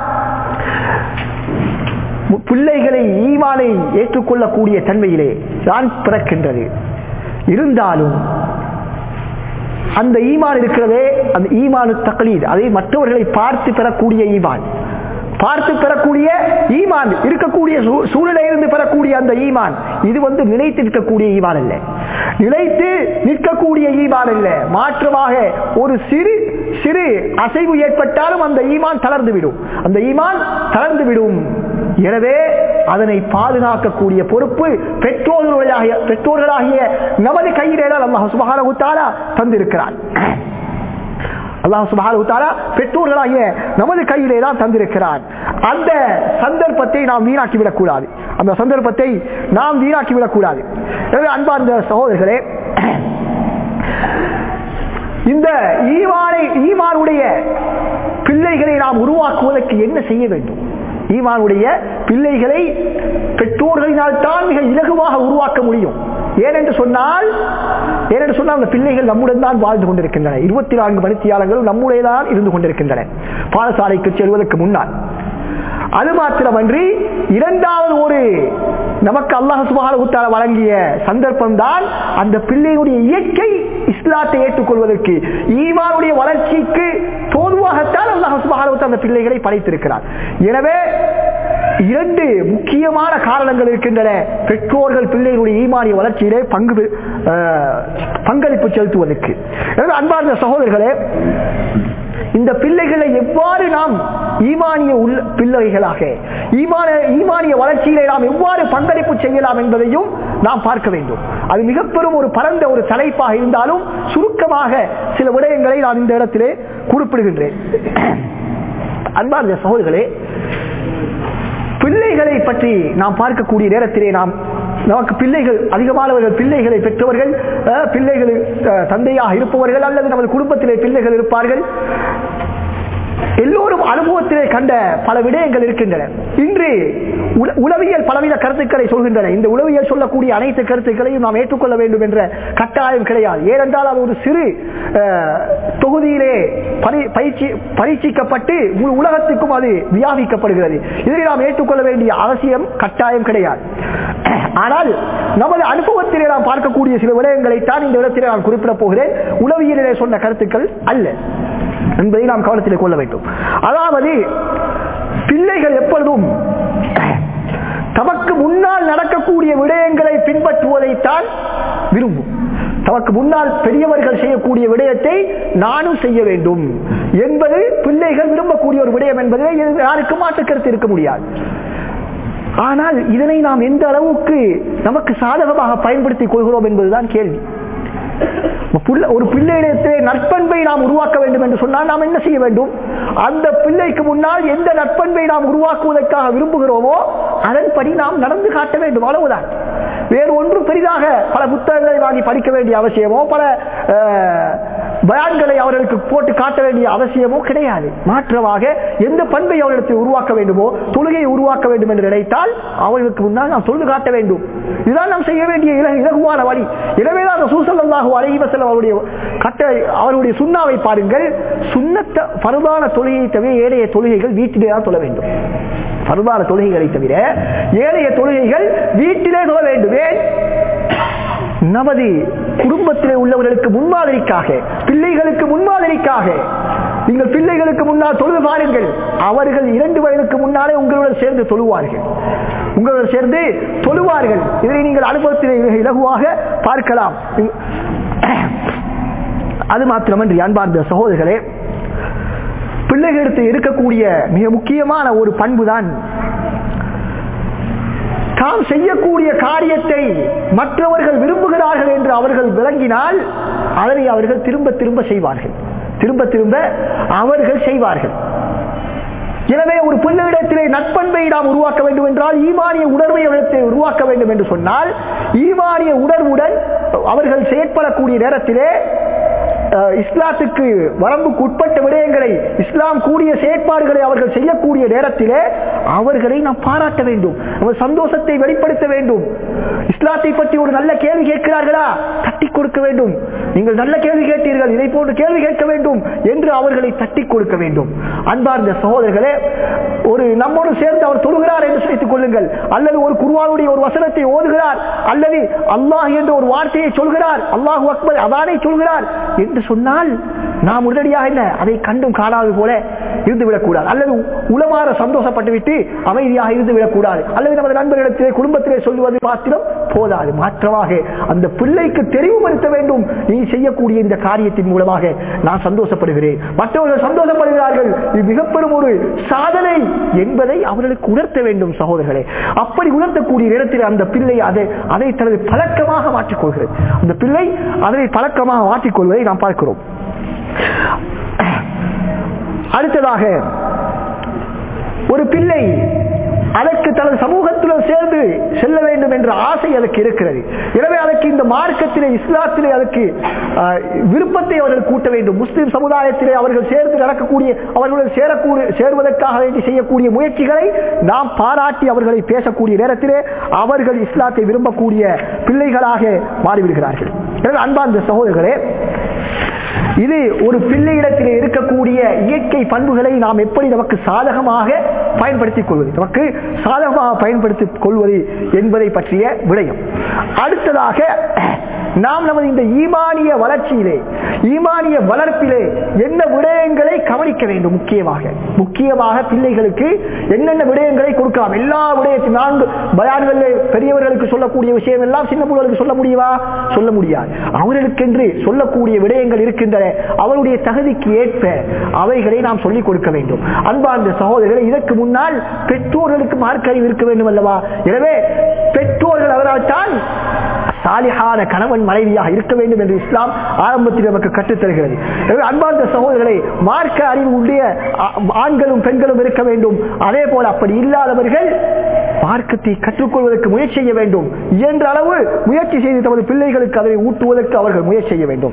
பிள்ளைகளை ஈமானை ஏற்றுக்கொள்ளக்கூடிய தன்மையிலே தான் பிறக்கின்றது இருந்தாலும் அந்த ஈமான் இருக்கிறதே அந்த ஈமானு தக்லீத் அதை மற்றவர்களை பார்த்து பெறக்கூடிய ஈமான் பார்த்து பெறக்கூடிய ஈமான் இருக்கக்கூடிய சூழ்நிலையிலிருந்து பெறக்கூடிய அந்த ஈமான் இது வந்து நிலைத்து நிற்கக்கூடிய ஈமான் அல்ல நிலைத்து நிற்கக்கூடிய ஈமான் அல்ல மாற்றமாக ஒரு சிறு சிறு அசைவு ஏற்பட்டாலும் அந்த ஈமான் தளர்ந்து விடும் அந்த ஈமான் தளர்ந்து விடும் எனவே அதனை பாதுகாக்கக்கூடிய பொறுப்பு பெற்றோர்களுடைய பெற்றோர்களாகிய நமது கையிலே தான் அல்லாஹ் சுபஹானஹு தஆலா தந்திருக்கிறான் அல்லாஹ் சுபஹானஹு தஆலா பெற்றோர்களாகிய நமது கையிலே தான் தந்திருக்கிறான் அந்த சந்தர்ப்பத்தை நாம் வீணாக்கி விடக்கூடாது அந்த சந்தர்ப்பத்தை நாம் வீணாக்கி விடக்கூடாது எனவே அன்பார்ந்த சகோதரர்களே இந்த ஈமானை ஈமானுடைய பிள்ளைகளை நாம் உருவாக்குவதற்கு என்ன செய்ய வேண்டும் ஈமானுடைய பிள்ளைகளை பெற்றோர்களினால் தான் மிக இலகுவாக உருவாக்க முடியும் ஏனென்று சொன்னால் ஏனென்று சொன்னால் அந்த பிள்ளைகள் நம்முடன் தான் வாழ்ந்து கொண்டிருக்கின்றன இருபத்தி நான்கு மணித்தியாளங்களும் நம்முடைய தான் இருந்து கொண்டிருக்கின்றன பாடசாலைக்கு செல்வதற்கு முன்னால் அது மாத்திரமன்றி இரண்டாவது ஒரு நமக்கு அல்லாஹ் சுபான வழங்கிய சந்தர்ப்பம் தான் அந்த பிள்ளையுடைய இயற்கை இஸ்லாத்தை ஏற்றுக்கொள்வதற்கு ஈமானுடைய வளர்ச்சிக்கு தோதுவாகத்தான் அல்லாஹ் சுபான அந்த பிள்ளைகளை படைத்திருக்கிறார் எனவே இரண்டு முக்கியமான காரணங்கள் இருக்கின்றன பெற்றோர்கள் பிள்ளைகளுடைய ஈமானிய வளர்ச்சியிலே பங்கு பங்களிப்பு செலுத்துவதற்கு எனவே அன்பார்ந்த சகோதரர்களே இந்த பிள்ளைகளை எவ்வாறு நாம் ஈமானிய உள்ள பிள்ளைகளாக ஈமான ஈமானிய வளர்ச்சியிலே நாம் எவ்வாறு பங்களிப்பு செய்யலாம் என்பதையும் நாம் பார்க்க வேண்டும் அது மிக பெரும் ஒரு பரந்த ஒரு தலைப்பாக இருந்தாலும் சுருக்கமாக சில விடயங்களை நான் இந்த இடத்திலே குறிப்பிடுகின்றேன் அன்பார்ந்த சகோதரர்களே பிள்ளைகளை பற்றி நாம் பார்க்கக்கூடிய நேரத்திலே நாம் நமக்கு பிள்ளைகள் அதிகமானவர்கள் பிள்ளைகளை பெற்றவர்கள் பிள்ளைகள் தந்தையாக இருப்பவர்கள் அல்லது நமது குடும்பத்திலே பிள்ளைகள் இருப்பார்கள் எல்லோரும் அனுபவத்திலே கண்ட பல விடயங்கள் இருக்கின்றன இன்று உளவியல் பலவித கருத்துக்களை சொல்கின்றன இந்த உளவியல் சொல்லக்கூடிய அனைத்து கருத்துக்களையும் நாம் ஏற்றுக்கொள்ள வேண்டும் என்ற கட்டாயம் கிடையாது ஏனென்றால் அது ஒரு சிறு தொகுதியிலே பயிற்சி பரீட்சிக்கப்பட்டு உலகத்துக்கும் அது வியாபிக்கப்படுகிறது இதனை நாம் ஏற்றுக்கொள்ள வேண்டிய அவசியம் கட்டாயம் கிடையாது ஆனால் நமது அனுபவத்திலே நாம் பார்க்கக்கூடிய சில விடயங்களைத்தான் இந்த இடத்திலே நான் குறிப்பிடப் போகிறேன் உளவியலிலே சொன்ன கருத்துக்கள் அல்ல என்பதை நாம் கவனத்தில் கொள்ள வேண்டும் அதாவது பிள்ளைகள் எப்பொழுதும் தமக்கு முன்னால் நடக்கக்கூடிய விடயங்களை பின்பற்றுவதைத்தான் விரும்பும் தமக்கு முன்னால் பெரியவர்கள் செய்யக்கூடிய விடயத்தை நானும் செய்ய வேண்டும் என்பது பிள்ளைகள் விரும்பக்கூடிய ஒரு விடயம் என்பதை யாருக்கும் மாற்றுக்கருத்து இருக்க முடியாது ஆனால் இதனை நாம் எந்த அளவுக்கு நமக்கு சாதகமாக பயன்படுத்திக் கொள்கிறோம் என்பதுதான் கேள்வி ஒரு பிள்ளையிடத்திலே நற்பண்பை நாம் உருவாக்க வேண்டும் என்று சொன்னால் நாம் என்ன செய்ய வேண்டும் அந்த பிள்ளைக்கு முன்னால் எந்த நற்பண்பை நாம் உருவாக்குவதற்காக விரும்புகிறோமோ அதன்படி நாம் நடந்து காட்ட வேண்டும் அவ்வளவுதான் வேறு ஒன்றும் பெரிதாக பல புத்தகங்களை வாங்கி படிக்க வேண்டிய அவசியமோ பல பயான்களை அவர்களுக்கு போட்டு காட்ட வேண்டிய அவசியமோ கிடையாது மாற்றமாக எந்த பண்பை அவர்களிடத்தில் உருவாக்க வேண்டுமோ தொழுகையை உருவாக்க வேண்டும் என்று நினைத்தால் அவர்களுக்கு முன்னால் நாம் தொழுது காட்ட வேண்டும் இதுதான் நாம் செய்ய வேண்டிய இலகுவான வழி எனவேதான் அந்த சூசல்லாக அழகிவசல் அவருடைய கட்ட அவருடைய சுண்ணாவை பாருங்கள் சுண்ணத்த பருவான தொழுகையை தவிர ஏழைய தொழுகைகள் வீட்டிலே தான் தொழ வேண்டும் பருவான தொழுகைகளை தவிர ஏழைய தொழுகைகள் வீட்டிலே தொழ வேண்டும் ஏன் நமது குடும்பத்திலே உள்ளவர்களுக்கு முன்மாதிரிக்காக பிள்ளைகளுக்கு முன்மாதிரிக்காக நீங்கள் பிள்ளைகளுக்கு முன்னால் தொழுது பாருங்கள் அவர்கள் இரண்டு வயதுக்கு முன்னாலே உங்களுடன் சேர்ந்து தொழுவார்கள் உங்களுடன் சேர்ந்து தொழுவார்கள் இதனை நீங்கள் அனுபவத்திலே மிக இலகுவாக பார்க்கலாம் அது மாத்திரமன்றி அன்பார்ந்த சகோதரர்களே பிள்ளைகளிடத்து இருக்கக்கூடிய மிக முக்கியமான ஒரு பண்புதான் தாம் செய்யக்கூடிய காரியத்தை மற்றவர்கள் விரும்புகிறார்கள் என்று அவர்கள் விளங்கினால் அதனை அவர்கள் திரும்ப திரும்ப செய்வார்கள் திரும்ப திரும்ப அவர்கள் செய்வார்கள் எனவே ஒரு பிள்ளையிடத்திலே நட்பண்பை நாம் உருவாக்க வேண்டும் என்றால் ஈமானிய உணர்வை அவர்களை உருவாக்க வேண்டும் என்று சொன்னால் ஈமானிய உணர்வுடன் அவர்கள் செயற்படக்கூடிய நேரத்திலே இஸ்லாத்துக்கு வரம்புக்கு உட்பட்ட விடயங்களை இஸ்லாம் கூடிய செயற்பாடுகளை அவர்கள் செய்யக்கூடிய நேரத்திலே அவர்களை நாம் பாராட்ட வேண்டும் நமது சந்தோஷத்தை வெளிப்படுத்த வேண்டும் இஸ்லாத்தை பற்றி ஒரு நல்ல கேள்வி கேட்கிறார்களா தட்டி கொடுக்க வேண்டும் நீங்கள் நல்ல கேள்வி கேட்டீர்கள் இதை போன்று கேள்வி கேட்க வேண்டும் என்று அவர்களை தட்டி கொடுக்க வேண்டும் அன்பார்ந்த சகோதரர்களே ஒரு நம்மோடு சேர்ந்து அவர் தொழுகிறார் என்று வைத்துக் கொள்ளுங்கள் அல்லது ஒரு குருவானுடைய ஒரு வசனத்தை ஓதுகிறார் அல்லது அல்லாஹ் என்ற ஒரு வார்த்தையை சொல்கிறார் அல்லாஹ் அக்பர் அதானை சொல்கிறார் என்று சொன்னால் நாம் உடனடியாக என்ன அதை கண்டும் காணாது போல இருந்து விடக்கூடாது அல்லது உளமாற சந்தோஷப்பட்டு விட்டு அமைதியாக இருந்து விடக்கூடாது அல்லது நமது நண்பர்களிடத்திலே குடும்பத்திலே சொல்லுவது மாத்திரம் போதாது மாற்றமாக அந்த பிள்ளைக்கு தெளிவுபடுத்த வேண்டும் நீ செய்யக்கூடிய இந்த காரியத்தின் மூலமாக நான் சந்தோஷப்படுகிறேன் மற்றவர்கள் சந்தோஷப்படுகிறார்கள் இது மிகப்பெரும் ஒரு சாதனை என்பதை அவர்களுக்கு உணர்த்த வேண்டும் சகோதரர்களே அப்படி உணர்த்தக்கூடிய நேரத்தில் அந்த பிள்ளை அதை அதை தனது பழக்கமாக மாற்றிக்கொள்கிறது அந்த பிள்ளை அதனை பழக்கமாக மாற்றிக்கொள்வதை நாம் பார்க்கிறோம் அடுத்ததாக ஒரு பிள்ளை அதற்கு தனது சமூகத்துடன் சேர்ந்து செல்ல வேண்டும் என்ற ஆசை அதற்கு இருக்கிறது எனவே அதற்கு இந்த மார்க்கத்திலே இஸ்லாத்திலே அதற்கு ஆஹ், விருப்பத்தை அவர்கள் கூட்ட வேண்டும் முஸ்லிம் சமுதாயத்திலே அவர்கள் சேர்ந்து நடக்கக்கூடிய அவர்களுடன் சேரக்கூடிய சேர்வதற்காக வேண்டி செய்யக்கூடிய முயற்சிகளை நாம் பாராட்டி அவர்களை பேசக்கூடிய நேரத்திலே அவர்கள் இஸ்லாத்தை விரும்பக்கூடிய பிள்ளைகளாக மாறிவிடுகிறார்கள் எனவே அன்பார்ந்த சகோதரர்களே இது ஒரு பிள்ளையிடத்திலே இருக்கக்கூடிய இயற்கை பண்புகளை நாம் எப்படி நமக்கு சாதகமாக பயன்படுத்திக் கொள்வது நமக்கு சாதகமாக பயன்படுத்திக் கொள்வது என்பதை பற்றிய விடயம் அடுத்ததாக நாம் நமது இந்த ஈமானிய வளர்ச்சியிலே ஈமானிய வளர்ப்பிலே என்ன விடயங்களை கவனிக்க வேண்டும் முக்கியமாக முக்கியமாக பிள்ளைகளுக்கு என்னென்ன விடயங்களை கொடுக்கலாம் எல்லா விடயத்தையும் நான்கு பயான்களில் பெரியவர்களுக்கு சொல்லக்கூடிய விஷயம் எல்லாம் சின்ன பிள்ளைகளுக்கு சொல்ல முடியுமா சொல்ல முடியாது அவர்களுக்கென்று சொல்லக்கூடிய விடயங்கள் இருக்கின்றன அவருடைய தகுதிக்கு ஏற்ப அவைகளை நாம் சொல்லிக் கொடுக்க வேண்டும் அன்பார்ந்த சகோதரர்களை இதற்கு முன்னால் பெற்றோர்களுக்கு மார்க் அறிவு இருக்க வேண்டும் அல்லவா எனவே பெற்றோர்கள் அதனால் தான் சாலிஹான கணவன் மனைவியாக இருக்க வேண்டும் என்று இஸ்லாம் ஆரம்பத்தில் நமக்கு கற்றுத் தருகிறது எனவே அன்பார்ந்த சகோதரர்களை மார்க்க அறிவு உடைய ஆ- ஆண்களும் பெண்களும் இருக்க வேண்டும் அதே போல அப்படி இல்லாதவர்கள் மார்க்கத்தை கற்றுக்கொள்வதற்கு முயற்சி செய்ய வேண்டும் இயன்ற அளவு முயற்சி செய்து தமது பிள்ளைகளுக்கு அதனை ஊட்டுவதற்கு அவர்கள் முயற்சி செய்ய வேண்டும்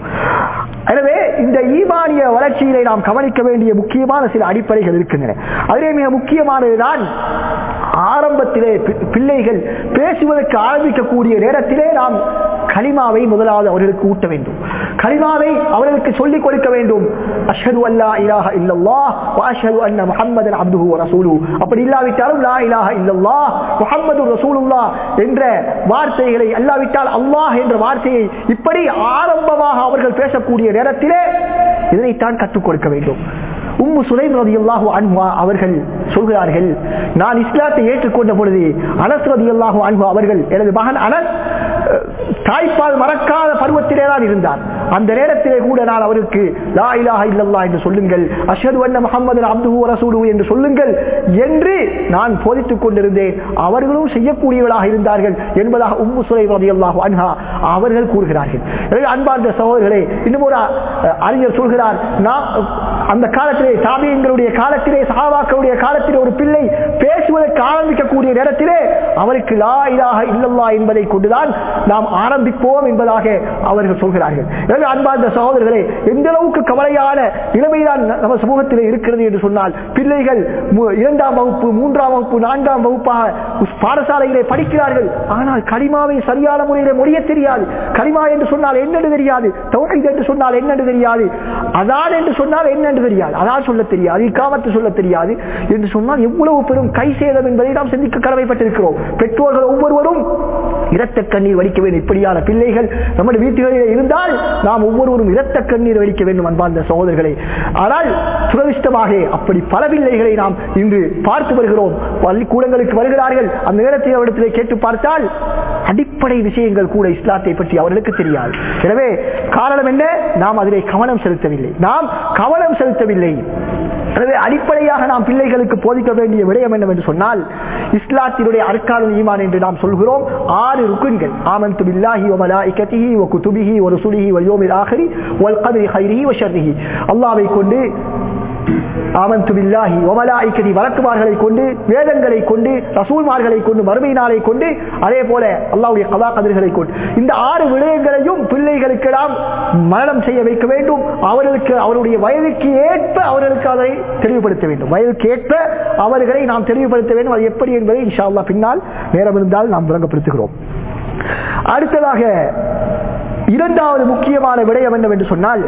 எனவே இந்த ஈமானிய வளர்ச்சியிலே நாம் கவனிக்க வேண்டிய முக்கியமான சில அடிப்படைகள் இருக்கின்றன அதிலே மிக முக்கியமானதுதான் ஆரம்பத்திலே பி- பிள்ளைகள் பேசுவதற்கு ஆரம்பிக்கக்கூடிய நேரத்திலே நாம் கலிமாவை முதலாவது அவர்களுக்கு ஊட்ட வேண்டும் கலிமாவை அவர்களுக்கு சொல்லிக் கொடுக்க வேண்டும் அஷ்ஹது அல்லா இலாஹ இல்லல்லாஹ் வ அஷ்ஹது அன்ன முஹம்மதன் அப்துஹு வ ரசூலுஹு அப்படி இல்லாவிட்டாலும் லா இலாஹ இல்லல்லாஹ் முஹம்மது ரசூலுல்லாஹ் என்ற வார்த்தைகளை அல்லாவிட்டால் அல்லாஹ் என்ற வார்த்தையை இப்படி ஆரம்பமாக அவர்கள் பேசக்கூடிய நேரத்திலே இதனைத்தான் கற்றுக் கொடுக்க வேண்டும் உம்மு சுலைம் ரதியல்லாஹு அன்ஹா அவர்கள் சொல்கிறார்கள் நான் இஸ்லாத்தை ஏற்றுக்கொண்ட பொழுது அனஸ் ரதியல்லாஹு அன்ஹா அவர்கள் எனது மகன் அனஸ் அஹ், தாய்ப்பால் மறக்காத பருவத்திலே தான் இருந்தார் அந்த நேரத்திலே கூட நான் அவருக்கு லா இலாஹ இல்லல்லாஹ் என்று சொல்லுங்கள் அஷ்ஹது அன்ன முஹம்மது அப்துஹு வ ரசூலுஹு என்று சொல்லுங்கள் என்று நான் போதித்துக் கொண்டிருந்தேன் அவர்களும் செய்யக்கூடியவர்களாக இருந்தார்கள் என்பதாக உம்மு சுலைம் ரதியல்லாஹு அன்ஹா அவர்கள் கூறுகிறார்கள் எனவே அன்பார்ந்த சகோதரர்களே இன்னும் ஒரு அஹ், அறிஞர் சொல்கிறார் நான் அந்த காலத்திலே தாபியங்களுடைய காலத்திலே சஹாபாக்களுடைய காலத்திலே ஒரு பிள்ளை பேசுவதற்கு ஆரம்பிக்கக்கூடிய நேரத்திலே அவருக்கு லா இலாஹ இல்லல்லா என்பதை கொண்டுதான் நாம் ஆரம்பிப்போம் என்பதாக அவர்கள் சொல்கிறார்கள் எனவே அன்பார்ந்த சகோதரர்களே எந்த அளவுக்கு கவலையான நிலைமைதான் ந- நம்ம சமூகத்திலே இருக்கிறது என்று சொன்னால் பிள்ளைகள் மு- இரண்டாம் வகுப்பு மூன்றாம் வகுப்பு நான்காம் வகுப்பாக உஸ்- பாடசாலையிலே படிக்கிறார்கள் ஆனால் கலிமாவை சரியான முறையிலே மொழிய தெரியாது கலிமா என்று சொன்னால் என்னென்று தெரியாது தௌஹீத் என்று சொன்னால் என்னென்று தெரியாது அதான் என்று சொன்னால் என்னென்று தெரியாது அதான் சொல்ல தெரியாது இக்காமத்து சொல்ல தெரியாது என்று சொன்னால் எவ்வளவு பெரும் கை சேதம் என்பதை நாம் சிந்திக்க கடமைப்பட்டிருக்கிறோம் பெற்றோர்கள் ஒவ்வொருவரும் இரத்த கண்ணீர் வடிக்க வேண்டும் இப்படியான பிள்ளைகள் நம்முடைய வீட்டுகளில் இருந்தால் நாம் ஒவ்வொருவரும் இரத்த கண்ணீர் வடிக்க வேண்டும் அன்பார்ந்த சகோதரர்களை ஆனால் துரதிஷ்டமாக அப்படி பல பிள்ளைகளை நாம் இன்று பார்த்து வருகிறோம் பள்ளிக்கூடங்களுக்கு வருகிறார்கள் அந்த நேரத்தில் அவரிடத்திலே கேட்டு பார்த்தால் அடிப்படை விஷயங்கள் கூட இஸ்லாத்தை பற்றி அவர்களுக்கு தெரியாது எனவே காரணம் என்ன நாம் அதிலே கவனம் செலுத்தவில்லை நாம் கவனம் செலுத்தவில்லை எனவே அடிப்படையாக நாம் பிள்ளைகளுக்கு போதிக்க வேண்டிய விடயம் என்னவென்று சொன்னால் இஸ்லாத்தினுடைய அர்க்கானுல் ஈமான் என்று நாம் சொல்கிறோம் ஆறு ருக்குன்கள் ஆமன்து பில்லாஹி வ மலாயிகத்திஹி வ குதுபிஹி வ ருசுலிஹி வல் யௌமில் ஆഖിരി வல் கத்ரி ഖൈரிஹி வ ஷர்ரிஹி அல்லாஹ்வை கொண்டு ஆமந்து பில்லாஹி ஒமலாய்க்கதி வழக்குமார்களை கொண்டு வேதங்களை கொண்டு ரசூல்மார்களை கொண்டு மறுமை நாளை கொண்டு அதே போல அல்லாவுடைய கதா கதிர்களை கொண்டு இந்த ஆறு விடயங்களையும் பிள்ளைகளுக்கு நாம் மரணம் செய்ய வைக்க வேண்டும் அவர்களுக்கு அவருடைய வயதுக்கு ஏற்ப அவர்களுக்கு அதை தெளிவுபடுத்த வேண்டும் வயதுக்கு ஏற்ப அவர்களை நாம் தெளிவுபடுத்த வேண்டும் அது எப்படி என்பதை இன்ஷா அல்லாஹ் பின்னால் நேரம் இருந்தால் நாம் விளங்கப்படுத்துகிறோம் அடுத்ததாக இரண்டாவது முக்கியமான விடயம் என்னவென்று சொன்னால்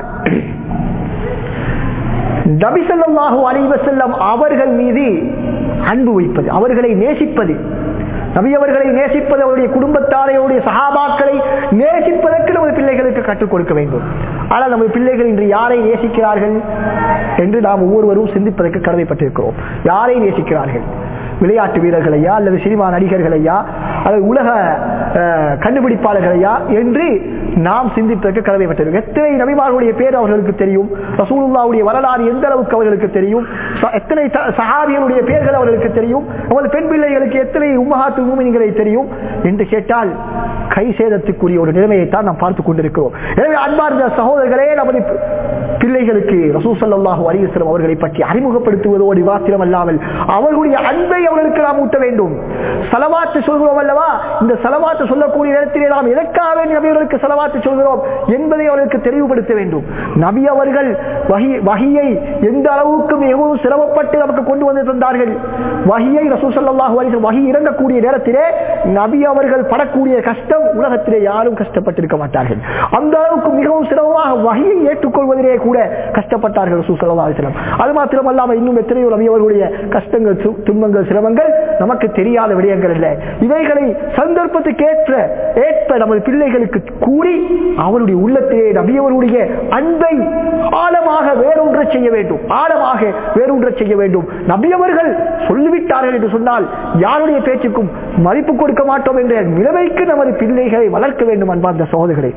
நபிசல்லாஹு அலைவசல்லம் அவர்கள் மீது அன்பு வைப்பது அவர்களை நேசிப்பது நபி அவர்களை நேசிப்பது அவருடைய குடும்பத்தாரை அவருடைய சகாபாக்களை நேசிப்பதற்கு நமது பிள்ளைகளுக்கு கற்றுக் கொடுக்க வேண்டும் ஆனால் நமது பிள்ளைகள் இன்று யாரை நேசிக்கிறார்கள் என்று நாம் ஒவ்வொருவரும் சிந்திப்பதற்கு கடமைப்பட்டிருக்கிறோம் யாரை நேசிக்கிறார்கள் விளையாட்டு வீரர்களையா அல்லது சினிமா நடிகர்களையா அல்லது உலக அஹ், கண்டுபிடிப்பாளர்களையா என்று நாம் சிந்திப்பதற்கு கடமைப்பட்டிருக்கிறோம் எத்தனை நபிமார்களுடைய பேர் அவர்களுக்கு தெரியும் ரசூலுல்லாவுடைய வரலாறு எந்த அளவுக்கு அவர்களுக்கு தெரியும் ச- எத்தனை ச- சஹாபிகளுடைய பெயர்கள் அவர்களுக்கு தெரியும் நமது பெண் பிள்ளைகளுக்கு எத்தனை உம்மஹாத்து மூமின்களை தெரியும் என்று கேட்டால் கை சேதத்துக்குரிய ஒரு நிலைமையை தான் நாம் பார்த்துக் கொண்டிருக்கிறோம் எனவே அன்பார்ந்த சகோதரர்களே நமது பிள்ளைகளுக்கு ரசூல் ஸல்லல்லாஹு அலைஹி வஸல்லம் அவர்களை பற்றி அறிமுகப்படுத்துவதோடு மாத்திரம் அல்லாமல் அவர்களுடைய அன்பை அவர்களுக்கு நாம் ஊட்ட வேண்டும் சலவாத்து சொல்கிறோம் அல்லவா இந்த சலவாத்து சொல்லக்கூடிய நேரத்திலே நாம் எதற்காக வேண்டி நபி அவர்களுக்கு சலவாத்து சொல்கிறோம் என்பதை அவர்களுக்கு தெளிவுபடுத்த வேண்டும் நபி அவர்கள் வஹி வஹியை எந்த அளவுக்கு மிகவும் சிரமப்பட்டு நமக்கு கொண்டு வந்து தந்தார்கள் வஹியை ரசூல் ஸல்லல்லாஹு அலைஹி வஸல்லம் வஹி இறங்கக்கூடிய நேரத்திலே நபி அவர்கள் படக்கூடிய கஷ்டம் உலகத்திலே யாரும் கஷ்டப்பட்டிருக்க மாட்டார்கள் அந்த அளவுக்கு மிகவும் சிரமமாக வகையை ஏற்றுக்கொள்வதிலே கூட கஷ்டப்பட்டார்கள் ரசூல் ஸல்லல்லாஹு அலைஹி வஸல்லம் அது மாத்திரமல்லாமல் இன்னும் எத்தனையோ நபி அவர்களுடைய கஷ்டங்கள் து- துன்பங்கள் சிரமங்கள் நமக்கு தெரியாத விடயங்கள் அல்ல இவைகளை சந்தர்ப்பத்துக்கு ஏற்ற ஏற்ப நமது பிள்ளைகளுக்கு கூறி அவருடைய உள்ளத்திலே நபி அவர்களுடைய அன்பை ஆழமாக வேறொன்ற செய்ய வேண்டும் ஆழமாக வேறொன்ற செய்ய வேண்டும் நபி அவர்கள் சொல்லிவிட்டார்கள் என்று சொன்னால் யாருடைய பேச்சுக்கும் மதிப்பு கொடுக்க மாட்டோம் என்ற நிலைமைக்கு நமது பிள்ளைகளை வளர்க்க வேண்டும் அன்பார்ந்த சகோதரர்களே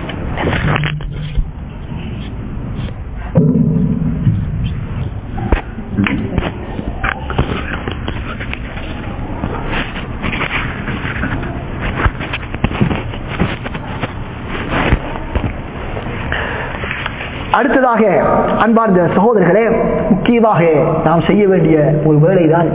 அடுத்ததாக அன்பார்ந்த சகோதரர்களே முக்கியமாக நாம் செய்ய வேண்டிய ஒரு வேலைதான்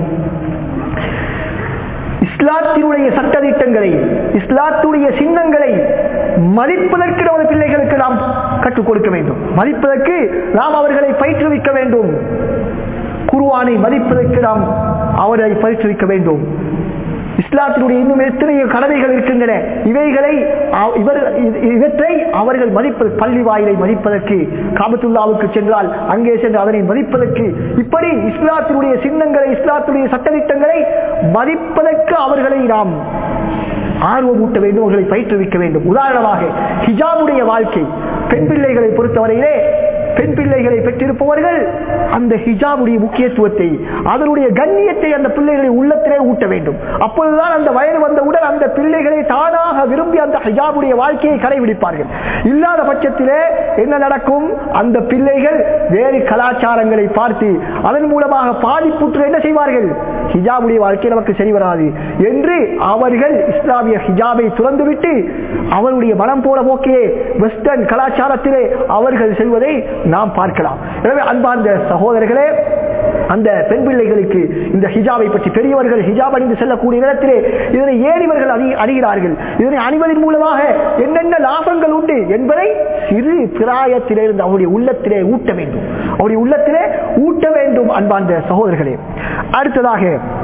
இஸ்லாத்தினுடைய சட்டதிட்டங்களை இஸ்லாத்துடைய சின்னங்களை மதிப்பதற்கு நமது பிள்ளைகளுக்கு நாம் கற்றுக் கொடுக்க வேண்டும் மதிப்பதற்கு நாம் அவர்களை பயிற்றுவிக்க வேண்டும் குருவானை மதிப்பதற்கு நாம் அவரை பயிற்றுவிக்க வேண்டும் இஸ்லாத்தினுடைய இன்னும் எத்தனையோ கடமைகள் இருக்கின்றன இவைகளை அவ- இவர் இ- இவற்றை அவர்கள் மதிப்பது பள்ளி வாயிலை மதிப்பதற்கு காபத்துல்லாவுக்கு சென்றால் அங்கே சென்று அதனை மதிப்பதற்கு இப்படி இஸ்லாத்தினுடைய சின்னங்களை இஸ்லாத்துடைய சட்டத்திட்டங்களை மதிப்பதற்கு அவர்களை நாம் ஆர்வம் ஊட்ட வேண்டும் அவர்களை பயிற்றுவிக்க வேண்டும் உதாரணமாக ஹிஜாபுடைய வாழ்க்கை பெண் பிள்ளைகளை பொறுத்தவரையிலே பெண் பிள்ளைகளை பெற்றிருப்பவர்கள் அந்த ஹிஜாபுடைய முக்கியத்துவத்தை அதனுடைய கண்ணியத்தை அந்த பிள்ளைகளை உள்ளத்திலே ஊட்ட வேண்டும் அப்பொழுதுதான் அந்த வயது வந்தவுடன் அந்த பிள்ளைகளை தானாக விரும்பி அந்த ஹிஜாபுடைய வாழ்க்கையை கடைபிடிப்பார்கள் இல்லாத பட்சத்திலே என்ன நடக்கும் அந்த பிள்ளைகள் வேறு கலாச்சாரங்களை பார்த்து அதன் மூலமாக பாதிப்புற்று என்ன செய்வார்கள் ஹிஜாபுடைய வாழ்க்கை நமக்கு சரி வராது என்று அவர்கள் இஸ்லாமிய ஹிஜாபை துறந்துவிட்டு அவருடைய மனம் போல போக்கிலே வெஸ்டர்ன் கலாச்சாரத்திலே அவர்கள் செல்வதை நாம் பார்க்கலாம் எனவே அன்பார்ந்த சகோதரர்களே அந்த பெண் பிள்ளைகளுக்கு இந்த ஹிஜாபை பற்றி பெரியவர்கள் ஹிஜாப் அணிந்து செல்லக்கூடிய நேரத்திலே இதனை ஏறிவர்கள் அணி அணிகிறார்கள் இதனை அணிவதன் மூலமாக என்னென்ன லாபங்கள் உண்டு என்பதை சிறு பிராயத்திலிருந்து அவருடைய உள்ளத்திலே ஊட்ட வேண்டும் அவருடைய உள்ளத்திலே ஊட்ட வேண்டும் அன்பார்ந்த சகோதரர்களே அடுத்ததாக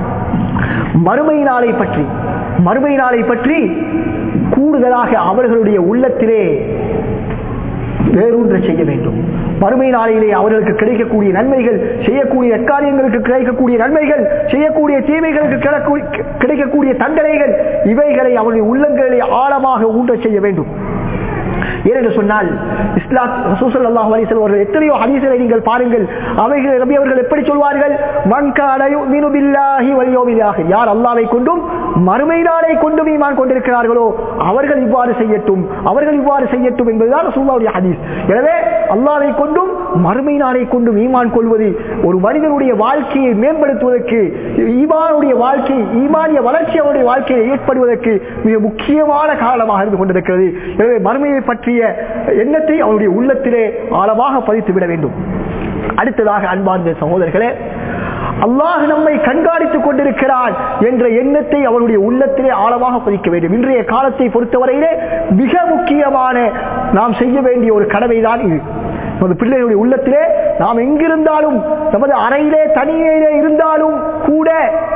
மறுமை நாளை பற்றி மறுமை நாளை பற்றி கூடுதலாக அவர்களுடைய உள்ளத்திலே வேரூன்ற செய்ய வேண்டும் மறுமை நாளிலே அவர்களுக்கு கிடைக்கக்கூடிய நன்மைகள் செய்யக்கூடிய எக்காரியங்களுக்கு கிடைக்கக்கூடிய நன்மைகள் செய்யக்கூடிய தீமைகளுக்கு கிடக்கூ- கிடைக்கக்கூடிய தண்டனைகள் இவைகளை அவருடைய உள்ளங்களிலே ஆழமாக ஊன்ற செய்ய வேண்டும் ஏனென்று சொன்னால் இஸ்லாம் ரசூசல் அல்லாஹ் அலிசல் அவர்கள் எத்தனையோ ஹதீஸ்களை நீங்கள் பாருங்கள் அவைகள் நபி அவர்கள் எப்படி சொல்வார்கள் மன்கான யுமினு பில்லாஹி வல் யௌமில் ஆகிர். யார் அல்லாஹ்வை கொண்டும் மறுமை நாளை கொண்டும் ஈமான் கொண்டிருக்கிறார்களோ அவர்கள் இவ்வாறு செய்யட்டும் அவர்கள் இவ்வாறு செய்யட்டும் என்பதுதான் ரசூலுல்லாஹ்வுடைய ஹதீஸ் எனவே அல்லாஹ்வை கொண்டும் மறுமை நாளை கொண்டும் ஈமான் கொள்வது ஒரு மனிதனுடைய வாழ்க்கையை மேம்படுத்துவதற்கு ஈமானுடைய வாழ்க்கை ஈமானிய வளர்ச்சி அவருடைய வாழ்க்கையை ஏற்படுவதற்கு மிக முக்கியமான காரணமாக இருந்து கொண்டிருக்கிறது எனவே மறுமையை பற்றிய எண்ணத்தை அவருடைய உள்ளத்திலே ஆழமாக பதித்து விட வேண்டும் அடுத்ததாக அன்பார்ந்த சகோதரர்களே அல்லாஹ் நம்மை கண்காணித்துக் கொண்டிருக்கிறான் என்ற எண்ணத்தை அவருடைய உள்ளத்திலே ஆழமாக பதிக்க வேண்டும் இன்றைய காலத்தை பொறுத்தவரையிலே மிக முக்கியமான நாம் செய்ய வேண்டிய ஒரு கடமைதான் இது நமது பிள்ளைகளுடைய உள்ளத்திலே நாம் எங்கிருந்தாலும் நமது அறையிலே தனியிலே இருந்தாலும் கூட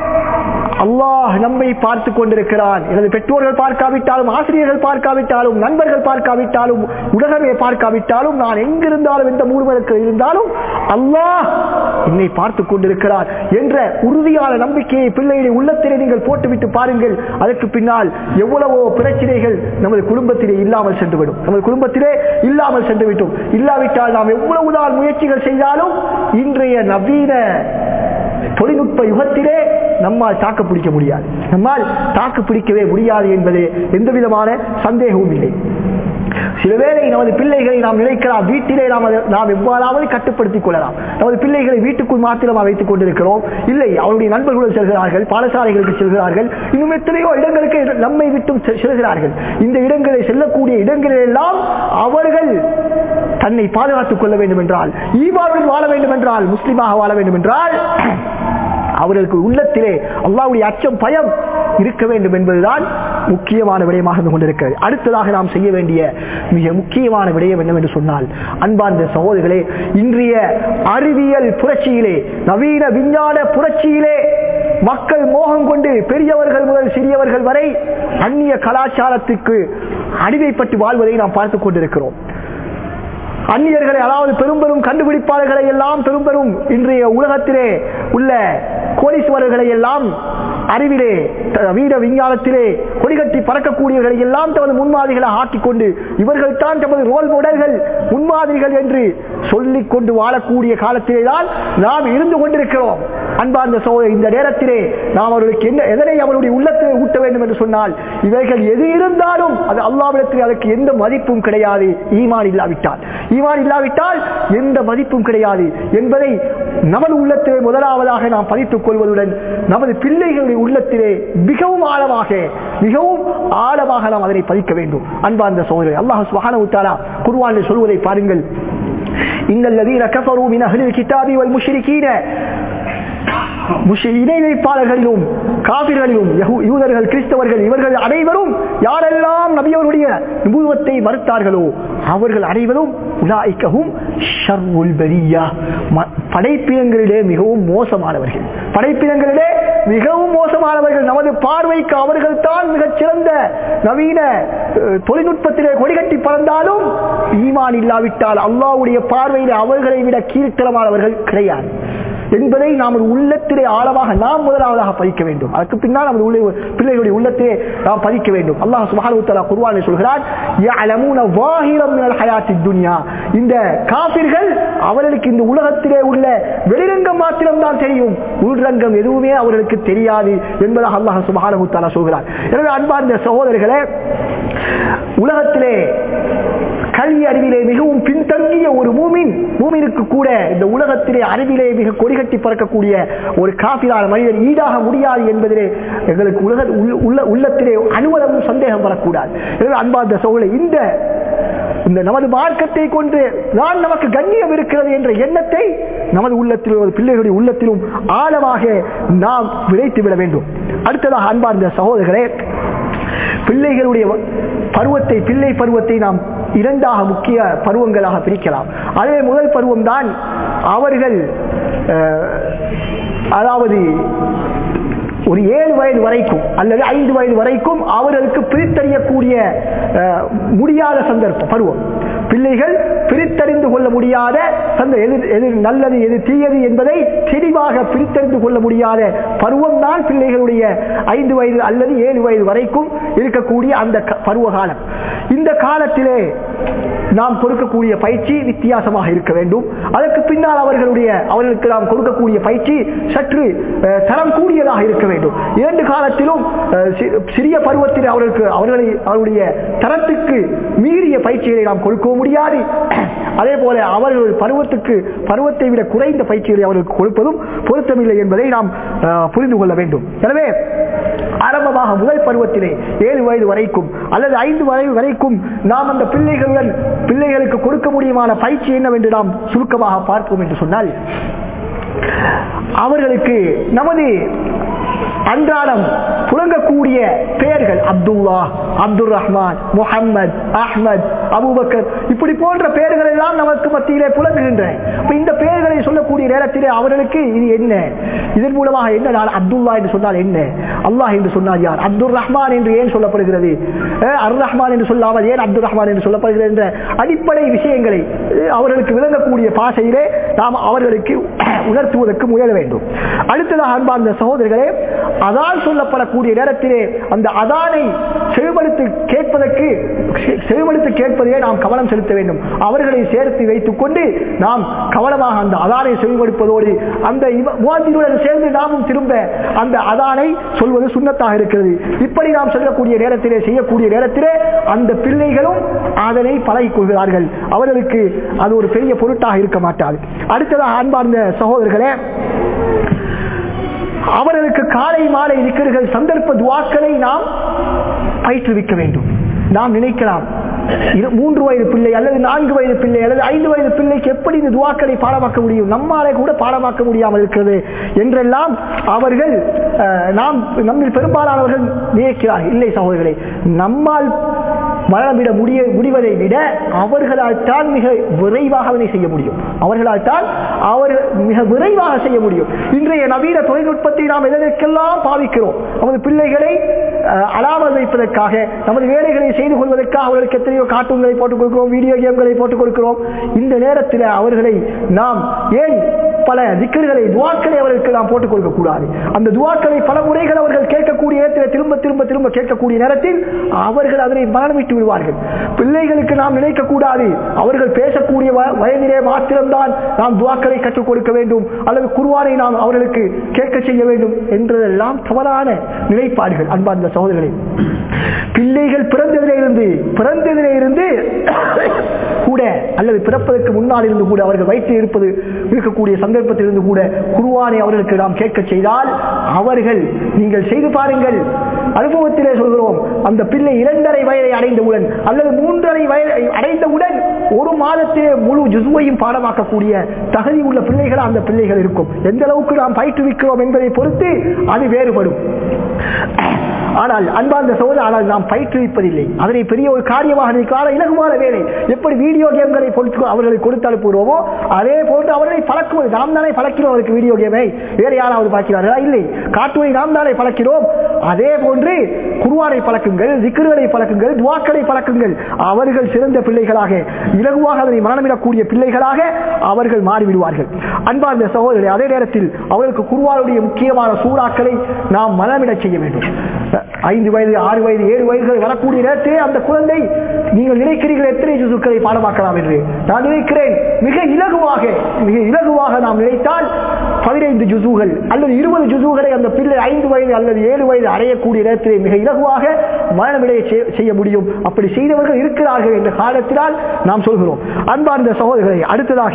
அல்லாஹ் நம்மை பார்த்து கொண்டிருக்கிறான் எனது பெற்றோர்கள் பார்க்காவிட்டாலும் ஆசிரியர்கள் பார்க்காவிட்டாலும் நண்பர்கள் பார்க்காவிட்டாலும் உலகமே பார்க்காவிட்டாலும் நான் எங்கிருந்தாலும் எந்த மூலவருக்கு இருந்தாலும் அல்லாஹ் என்னை பார்த்து கொண்டிருக்கிறார் என்ற உறுதியான நம்பிக்கையை பிள்ளைகளை உள்ளத்திலே நீங்கள் போட்டுவிட்டு பாருங்கள் அதற்கு பின்னால் எவ்வளவோ பிரச்சனைகள் நமது குடும்பத்திலே இல்லாமல் சென்றுவிடும் நமது குடும்பத்திலே இல்லாமல் சென்று விட்டோம் இல்லாவிட்டால் நாம் எவ்வளவுதான் முயற்சிகள் செய்தாலும் இன்றைய நவீன தொழில்நுட்ப யுகத்திலே நம்மால் தாக்கு பிடிக்க முடியாது நம்மால் தாக்கு பிடிக்கவே முடியாது என்பது எந்த விதமான சந்தேகமும் இல்லை சில வேளை நமது பிள்ளைகளை நாம் நினைக்கலாம் வீட்டிலே நாம் அதை- நாம் எவ்வாறாவது கட்டுப்படுத்திக் கொள்ளலாம் நமது பிள்ளைகளை வீட்டுக்குள் மாத்திரமா வைத்துக் கொண்டிருக்கிறோம் இல்லை அவருடைய நண்பர்களுடன் செல்கிறார்கள் பாடசாலைகளுக்கு செல்கிறார்கள் இன்னும் எத்தனையோ இடங்களுக்கு நம்மை விட்டும் செ- செல்கிறார்கள் இந்த இடங்களை செல்லக்கூடிய இடங்களில் எல்லாம் அவர்கள் தன்னை பாதுகாத்துக் கொள்ள வேண்டும் என்றால் ஈமாவுடன் வாழ வேண்டும் என்றால் முஸ்லிமாக வாழ வேண்டும் என்றால் அவர்களுக்கு உள்ளத்திலே அல்லாவுடைய அச்சம் பயம் இருக்க வேண்டும் என்பதுதான் முக்கியமான விடயமாக இருந்து கொண்டிருக்கிறது அடுத்ததாக நாம் செய்ய வேண்டிய மிக முக்கியமான விடயம் என்னவென்று சொன்னால் அன்பார்ந்த சகோதரர்களே இன்றைய அறிவியல் புரட்சியிலே நவீன விஞ்ஞான புரட்சியிலே மக்கள் மோகம் கொண்டு பெரியவர்கள் முதல் சிறியவர்கள் வரை அந்நிய கலாச்சாரத்துக்கு அடிமைப்பட்டு வாழ்வதை நாம் பார்த்துக் கொண்டிருக்கிறோம் அந்நியர்களை அதாவது பெரும் பெரும் கண்டுபிடிப்பாளர்களை எல்லாம் பெரும் பெரும் இன்றைய உலகத்திலே உள்ள கோடீஸ்வரர்களை எல்லாம் அறிவிலே த- வீர விஞ்ஞானத்திலே கொடிகட்டி பறக்கக்கூடியவர்களை எல்லாம் தமது முன்மாதிரிகளை ஆக்கிக்கொண்டு இவர்கள் தான் தமது ரோல் மாடல்கள் முன்மாதிரிகள் என்று சொல்லிக் கொண்டு வாழக்கூடிய காலத்திலே தான் நாம் இருந்து கொண்டிருக்கிறோம் அன்பார்ந்த சோதரி இந்த நேரத்திலே நாம் அவர்களுக்கு என்ன எதனை அவருடைய உள்ளத்தை ஊட்ட வேண்டும் என்று சொன்னால் இவைகள் எது இருந்தாலும் அது அல்லாவிடத்தில் அதற்கு எந்த மதிப்பும் கிடையாது ஈமான் இல்லாவிட்டால் ஈமான் இல்லாவிட்டால் எந்த மதிப்பும் கிடையாது என்பதை நமது உள்ளத்திலே முதலாவதாக நாம் பதித்துக் கொள்வதுடன் நமது பிள்ளைகளுடைய உள்ளத்திலே மிகவும் ஆழமாக மிகவும் ஆழமாக நாம் அதனை பதிக்க வேண்டும் அன்பார்ந்த சோதரி அல்லாஹ் சுபஹானஹு வ தஆலா குர்ஆனில் சொல்வதை பாருங்கள் இன்னல்லதீன கஃபரு மின் அஹ்லில் கிதாபி வல் முஷ்ரிகீன முஷி- இணை வைப்பாளர்களிலும் காபிர்களிலும் யஹூ- யூதர்கள் கிறிஸ்தவர்கள் இவர்கள் அனைவரும் யாரெல்லாம் நபியவருடைய நுபுவத்தை மறுத்தார்களோ அவர்கள் அனைவரும் உலாய்க்கவும் ஷர்ருல் பரியா ம- படைப்பினங்களிலே மிகவும் மோசமானவர்கள் படைப்பினங்களிலே மிகவும் மோசமானவர்கள் நமது பார்வைக்கு அவர்கள் தான் மிகச் சிறந்த நவீன அஹ், தொழில்நுட்பத்திலே கொடிகட்டி பறந்தாலும் ஈமான் இல்லாவிட்டால் அல்லாஹ்வுடைய பார்வையிலே அவர்களை விட கீழ்த்தரமானவர்கள் கிடையாது என்பதை நாம் ஒரு உள்ளத்திலே ஆழமாக நாம் முதலாவதாக பதிக்க வேண்டும் அதற்கு பின்னால் நமது உள்ள பிள்ளைகளுடைய உள்ளத்திலே நாம் பதிக்க வேண்டும் அல்லாஹ் சுப்ஹானஹு வ தஆலா குர்ஆனில் சொல்கிறார் யஅலமூன வாஹிரம் மினல் ஹயாத்தித் துன்யா இந்த காபிர்கள் அவர்களுக்கு இந்த உலகத்திலே உள்ள வெளிரங்கம் மாத்திரம் தான் தெரியும் உள்ரங்கம் எதுவுமே அவர்களுக்கு தெரியாது என்பதாக அல்லாஹ் சுப்ஹானஹு வ தஆலா சொல்கிறார் எனவே அன்பார்ந்த சகோதரர்களே உலகத்திலே கல்வி அறிவிலே மிகவும் பின்தங்கிய ஒரு மூமின் மூமினுக்கு கூட இந்த உலகத்திலே அறிவிலே மிக கொடிகட்டி பறக்கக்கூடிய ஒரு காபிரான மனிதன் ஈடாக முடியாது என்பதிலே எங்களுக்கு உலக உள்ள- உள்ள உள்ளத்திலே அனுவலமும் சந்தேகம் வரக்கூடாது எனவே அன்பார்ந்த சோழலை இந்த இந்த நமது மார்க்கத்தை கொண்டு நான் நமக்கு கண்ணியம் இருக்கிறது என்ற எண்ணத்தை நமது உள்ளத்திலும் நமது பிள்ளைகளுடைய உள்ளத்திலும் ஆழமாக நாம் விதைத்து விட வேண்டும் அடுத்ததாக அன்பார்ந்த சகோதரர்களே பிள்ளைகளுடைய பருவத்தை பிள்ளை பருவத்தை நாம் இரண்டாக முக்கிய பருவங்களாக பிரிக்கலாம் அதே முதல் பருவம் தான் அவர்கள் அஹ், அதாவது ஒரு ஏழு வயது வரைக்கும் அல்லது ஐந்து வயது வரைக்கும் அவர்களுக்கு பிரித்தறியக்கூடிய அஹ், முடியாத சந்தர்ப்பம் பருவம் பிள்ளைகள் பிரித்தறிந்து கொள்ள முடியாத சந்த எது எது நல்லது எது தீயது என்பதை தெளிவாக பிரித்தறிந்து கொள்ள முடியாத பருவம் தான் பிள்ளைகளுடைய ஐந்து வயது அல்லது ஏழு வயது வரைக்கும் இருக்கக்கூடிய அந்த க- பருவ காலம் இந்த காலத்திலே நாம் கொடுக்கக்கூடிய பயிற்சி வித்தியாசமாக இருக்க வேண்டும் அதற்கு பின்னால் அவர்களுடைய அவர்களுக்கு நாம் கொடுக்கக்கூடிய பயிற்சி சற்று அஹ், தரம் கூடியதாக இருக்க வேண்டும் இரண்டு காலத்திலும் அஹ், சி- சிறிய பருவத்தில் அவர்களுக்கு அவர்களை அவருடைய தரத்துக்கு மீறிய பயிற்சிகளை நாம் கொடுக்கவும் முடியாது அதே போல அவர்கள் பருவத்துக்கு பருவத்தை விட குறைந்த பயிற்சிகளை அவர்களுக்கு கொடுப்பதும் பொருத்தமில்லை என்பதை நாம் அஹ், புரிந்து கொள்ள வேண்டும் எனவே ஆரம்பமாக முதல் பருவத்திலே ஏழு வயது வரைக்கும் அல்லது ஐந்து வயது வரைக்கும் நாம் அந்த பிள்ளைகளுடன் பிள்ளைகளுக்கு கொடுக்க முடியுமான பயிற்சி என்னவென்று நாம் சுருக்கமாக பார்ப்போம் என்று சொன்னால் அவர்களுக்கு நமது அன்றாடம் புழங்கக்கூடிய பெயர்கள் அப்துல்லா அப்துல் ரஹ்மான் முகம்மது அஹ்மத் அபுபக்கர் இப்படி போன்ற பெயர்கள் எல்லாம் நமக்கு மத்தியிலே புலங்குகின்றன இப்ப இந்த பெயர்களை சொல்லக்கூடிய நேரத்திலே அவர்களுக்கு இது என்ன இதன் மூலமாக என்ன நான் அப்துல்லா என்று சொன்னால் என்ன அல்லாஹ் என்று சொன்னால் யார் அப்துல் ரஹ்மான் என்று ஏன் சொல்லப்படுகிறது அஹ் அர் ரஹ்மான் என்று சொல்லாமல் ஏன் அப்துல் ரஹ்மான் என்று சொல்லப்படுகிறது என்ற அடிப்படை விஷயங்களை அஹ் அவர்களுக்கு விளங்கக்கூடிய பாஷையிலே நாம் அவர்களுக்கு உணர்த்துவதற்கு முயல வேண்டும் அடுத்ததாக அன்பார்ந்த சகோதரர்களே அதான் சொல்லப்படக்கூடிய நேரத்திலே அந்த அதானை செவிமடுத்து கேட்பதற்கு செவிமடுத்து கேட்பதிலே நாம் கவனம் செலுத்த வேண்டும் அவர்களை சேர்த்து வைத்துக் கொண்டு நாம் கவனமாக அந்த அதானை செவிமடுப்பதோடு அந்த முவாந்தினுடன் சேர்ந்து நாமும் திரும்ப அந்த அதானை சொல்வது சுண்ணத்தாக இருக்கிறது இப்படி நாம் சொல்லக்கூடிய நேரத்திலே செய்யக்கூடிய நேரத்திலே அந்த பிள்ளைகளும் அதனை பழகிக் கொள்கிறார்கள் அவர்களுக்கு அது ஒரு பெரிய பொருட்டாக இருக்க மாட்டாது அடுத்ததாக அன்பார்ந்த சகோதரர்களே அவர்களுக்கு காலை மாலை இருக்கிறர்கள் சந்தர்ப்ப துவாக்களை நாம் பயிற்றுவிக்க வேண்டும் நாம் நினைக்கலாம் இரு- மூன்று வயது பிள்ளை அல்லது நான்கு வயது பிள்ளை அல்லது ஐந்து வயது பிள்ளைக்கு எப்படி இந்த துவாக்களை பாடமாக்க முடியும் நம்மாலே கூட பாடமாக்க முடியாமல் இருக்கிறது என்றெல்லாம் அவர்கள் அஹ், நாம் நம்மில் பெரும்பாலானவர்கள் நினைக்கிறார்கள் இல்லை சகோதரர்களே நம்மால் மரணமிட முடிய முடிவதை விட அவர்களால் தான் மிக விரைவாக அதனை செய்ய முடியும் அவர்களால் தான் அவர்கள் மிக விரைவாக செய்ய முடியும் இன்றைய நவீன தொழில்நுட்பத்தை நாம் எதற்கெல்லாம் பாவிக்கிறோம் நமது பிள்ளைகளை அஹ், அலாமல் வைப்பதற்காக நமது வேலைகளை செய்து கொள்வதற்காக அவர்களுக்கு எத்தனையோ கார்ட்டூன்களை போட்டுக் கொடுக்கிறோம் வீடியோ கேம்களை போட்டுக் கொடுக்கிறோம் இந்த நேரத்தில் அவர்களை நாம் ஏன் பல திக்கர்களை துவாக்களை அவர்களுக்கு நாம் போட்டுக் கொடுக்க கூடாது அந்த துவாக்களை பல முறைகள் அவர்கள் கேட்கக்கூடிய நேரத்தில் திரும்ப திரும்ப திரும்ப கேட்கக்கூடிய நேரத்தில் அவர்கள் அதனை மரணமிட்டு விடுவார்கள் பிள்ளைகளுக்கு நாம் நினைக்க கூடாது அவர்கள் பேசக்கூடிய வ- வயதிலே மாத்திரம்தான் நாம் துவாக்களை கற்றுக் கொடுக்க வேண்டும் அல்லது குருவானை நாம் அவர்களுக்கு கேட்க செய்ய வேண்டும் என்றதெல்லாம் தவறான நிலைப்பாடுகள் அன்பார்ந்த சகோதரர்களே பிள்ளைகள் பிறந்ததிலே இருந்து பிறந்ததிலே இருந்து கூட அல்லது பிறப்பதற்கு முன்னால் இருந்து கூட அவர்கள் வயிற்றில் இருப்பது இருக்கக்கூடிய சந்தர்ப்பத்தில் இருந்து கூட குருவானை அவர்களுக்கு நாம் கேட்க செய்தால் அவர்கள் நீங்கள் செய்து பாருங்கள் அனுபவத்திலே சொல்கிறோம் அந்த பிள்ளை இரண்டரை வயதை அடைந்தவுடன் அல்லது மூன்றரை வயதை அடைந்தவுடன் ஒரு மாதத்திலே முழு ஜுசுவையும் பாடமாக்கக்கூடிய தகுதி உள்ள பிள்ளைகள் அந்த பிள்ளைகள் இருக்கும் எந்த அளவுக்கு நாம் பயிற்றுவிக்கிறோம் என்பதை பொறுத்து அது வேறுபடும் ஆனால் அன்பார்ந்த சோதனை ஆனால் நாம் பயிற்றுவிப்பதில்லை அதனை பெரிய ஒரு காரியமாக நினைக்கிறார் இலகுமான வேலை எப்படி வீடியோ கேம்களை பொறுத்து அவர்களை கொடுத்து அனுப்புகிறோமோ அதே போன்று அவர்களை பழக்குவது நாம் தானே பழக்கிறோம் அவருக்கு வீடியோ கேமை வேறு யாராவது பார்க்கிறார்களா இல்லை காட்டுவை நாம் தானே பழக்கிறோம் அதே போன்று குருவானை பழக்குங்கள் திக்கர்களை பழக்குங்கள் துவாக்களை பழக்குங்கள் அவர்கள் சிறந்த பிள்ளைகளாக இலகுவாக அதனை மரணமிடக்கூடிய பிள்ளைகளாக அவர்கள் மாறிவிடுவார்கள் அன்பார்ந்த சகோதரர்களே அதே நேரத்தில் அவர்களுக்கு குருவானுடைய முக்கியமான சூறாக்களை நாம் மனமிடச் செய்ய வேண்டும் ஐந்து வயது ஆறு வயது ஏழு வயதுகள் வரக்கூடிய நேரத்திலே அந்த குழந்தை நீங்கள் நினைக்கிறீர்கள் எத்தனை ஜுசுக்களை பாடமாக்கலாம் என்று நான் நினைக்கிறேன் மிக இலகுவாக மிக இலகுவாக நாம் நினைத்தால் பதினைந்து ஜுசுகள் அல்லது இருபது ஜுசுகளை அந்த பிள்ளை ஐந்து வயது அல்லது ஏழு வயது அடையக்கூடிய நேரத்திலே மிக இலகுவாக மரணமிடைய செய்- செய்ய முடியும் அப்படி செய்தவர்கள் இருக்கிறார்கள் என்ற காலத்தினால் நாம் சொல்கிறோம் அன்பார்ந்த சகோதரர்களை அடுத்ததாக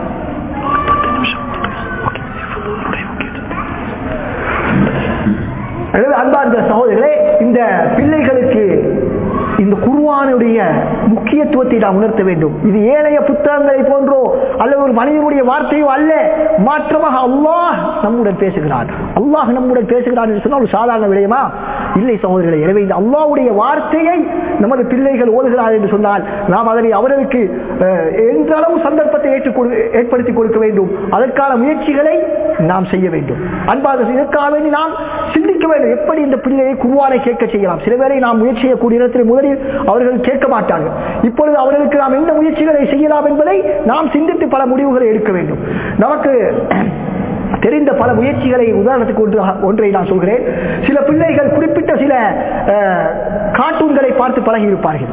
எனவே அன்பார்ந்த சகோதரர்களே இந்த பிள்ளைகளுக்கு இந்த குருவானுடைய முக்கியத்துவத்தை நாம் உணர்த்த வேண்டும் இது ஏனைய புத்தகங்களை போன்றோ அல்லது ஒரு மனிதனுடைய வார்த்தையோ அல்ல மாற்றமாக அல்லாஹ் நம்முடன் பேசுகிறான் அல்லாஹ் நம்முடன் பேசுகிறான் என்று சொன்னால் ஒரு சாதாரண விடயமா இல்லை சகோதரர்களே எனவே இந்த அல்லாஹ்வுடைய வார்த்தையை நமது பிள்ளைகள் ஓதுகிறார் என்று சொன்னால் நாம் அதனை அவர்களுக்கு அஹ், எந்த அளவு சந்தர்ப்பத்தை ஏற்றுக் கொடு- ஏற்படுத்தி கொடுக்க வேண்டும் அதற்கான முயற்சிகளை நாம் செய்ய வேண்டும் அன்பாக இதற்காக வேண்டி நாம் சிந்திக்க வேண்டும் எப்படி இந்த பிள்ளையை குருவானை கேட்க செய்யலாம் சில பேரை நாம் முயற்சி செய்யக்கூடிய இடத்தில் முதலில் அவர்கள் கேட்க மாட்டார்கள் இப்பொழுது அவர்களுக்கு நாம் எந்த முயற்சிகளை செய்யலாம் என்பதை நாம் சிந்தித்து பல முடிவுகளை எடுக்க வேண்டும் நமக்கு தெரிந்த பல முயற்சிகளை உதாரணத்துக்கு ஒன்று ஒன்றை நான் சொல்கிறேன் சில பிள்ளைகள் குறிப்பிட்ட சில அஹ், கார்ட்டூன்களை பார்த்து பழகி இருப்பார்கள்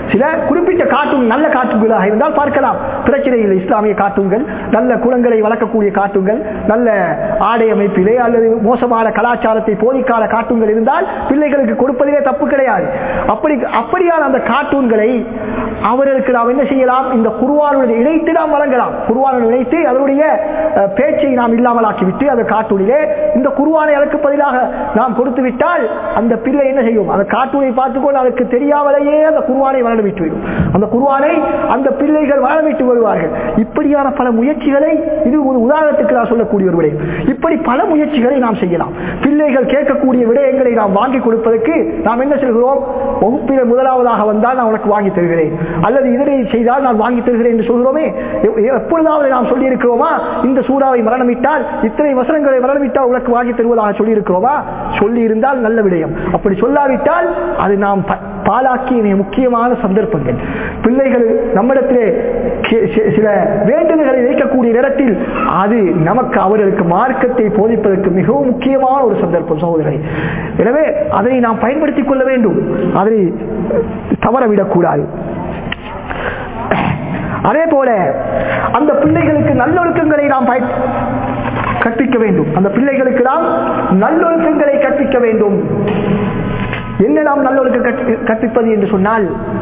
சில குறிப்பிட்ட கார்ட்டூன் நல்ல கார்ட்டூன்களாக இருந்தால் பார்க்கலாம் பிரச்சனை இல்லை இஸ்லாமிய கார்ட்டூன்கள் நல்ல குளங்களை வளர்க்கக்கூடிய கார்ட்டூன்கள் நல்ல ஆடை அமைப்பிலே அல்லது மோசமான கலாச்சாரத்தை போதிக்காத கார்ட்டூன்கள் இருந்தால் பிள்ளைகளுக்கு கொடுப்பதிலே தப்பு கிடையாது அப்படி அப்படியான அந்த கார்ட்டூன்களை அவர்களுக்கு நாம் என்ன செய்யலாம் இந்த குருவானுடன் இணைத்து நாம் வழங்கலாம் குருவானுடன் இணைத்து அதனுடைய அஹ், பேச்சை நாம் இல்லாமலாக்கிவிட்டு அந்த கார்ட்டூனிலே இந்த குருவானை அதற்கு பதிலாக நாம் கொடுத்து விட்டால் அந்த பிள்ளை என்ன செய்யும் அந்த கார்ட்டூனை பார்த்துக்கொண்டு அதற்கு தெரியாமலேயே அந்த குருவானை வளரவிட்டு விடும் அந்த குருவானை அந்த பிள்ளைகள் வளரவிட்டு வருவார்கள் இப்படியான பல முயற்சிகளை இது ஒரு உதாரணத்துக்கு நான் சொல்லக்கூடிய ஒரு விடயம் இப்படி பல முயற்சிகளை நாம் செய்யலாம் பிள்ளைகள் கேட்கக்கூடிய விடயங்களை நாம் வாங்கி கொடுப்பதற்கு நாம் என்ன சொல்கிறோம் வகுப்பில முதலாவதாக வந்தால் நான் உனக்கு வாங்கி தருகிறேன் அல்லது இதனை செய்தால் நான் வாங்கி தருகிறேன் என்று சொல்கிறோமே எ- எப்பொழுதாவது நாம் சொல்லி இருக்கிறோமா இந்த சூறாவை மரணமிட்டால் இத்தனை வசனங்களை மரணமிட்டால் உனக்கு வாங்கி தருவதாக சொல்லி இருக்கிறோமா சொல்லி இருந்தால் நல்ல விடயம் அப்படி சொல்லாவிட்டால் அது நாம் ப- பாலாக்கிய மிக முக்கியமான சந்தர்ப்பங்கள் பிள்ளைகள் நம்மிடத்திலே கே- சி- சில வேண்டுதல்களை வைக்கக்கூடிய நேரத்தில் அது நமக்கு அவர்களுக்கு மார்க்கத்தை போதிப்பதற்கு மிகவும் முக்கியமான ஒரு சந்தர்ப்பம் சகோதரரை எனவே அதை நாம் பயன்படுத்திக் கொள்ள வேண்டும் அதை தவறவிடக்கூடாது அதே போல அந்த பிள்ளைகளுக்கு நல்லொழுக்கங்களை நாம் பயன் கற்பிக்க வேண்டும் அந்த பிள்ளைகளுக்கு நாம் நல்லொழுக்கங்களை கற்பிக்க வேண்டும் என்ன நாம் நல்லொழுக்க கற்று- கற்பிப்பது என்று சொன்னால்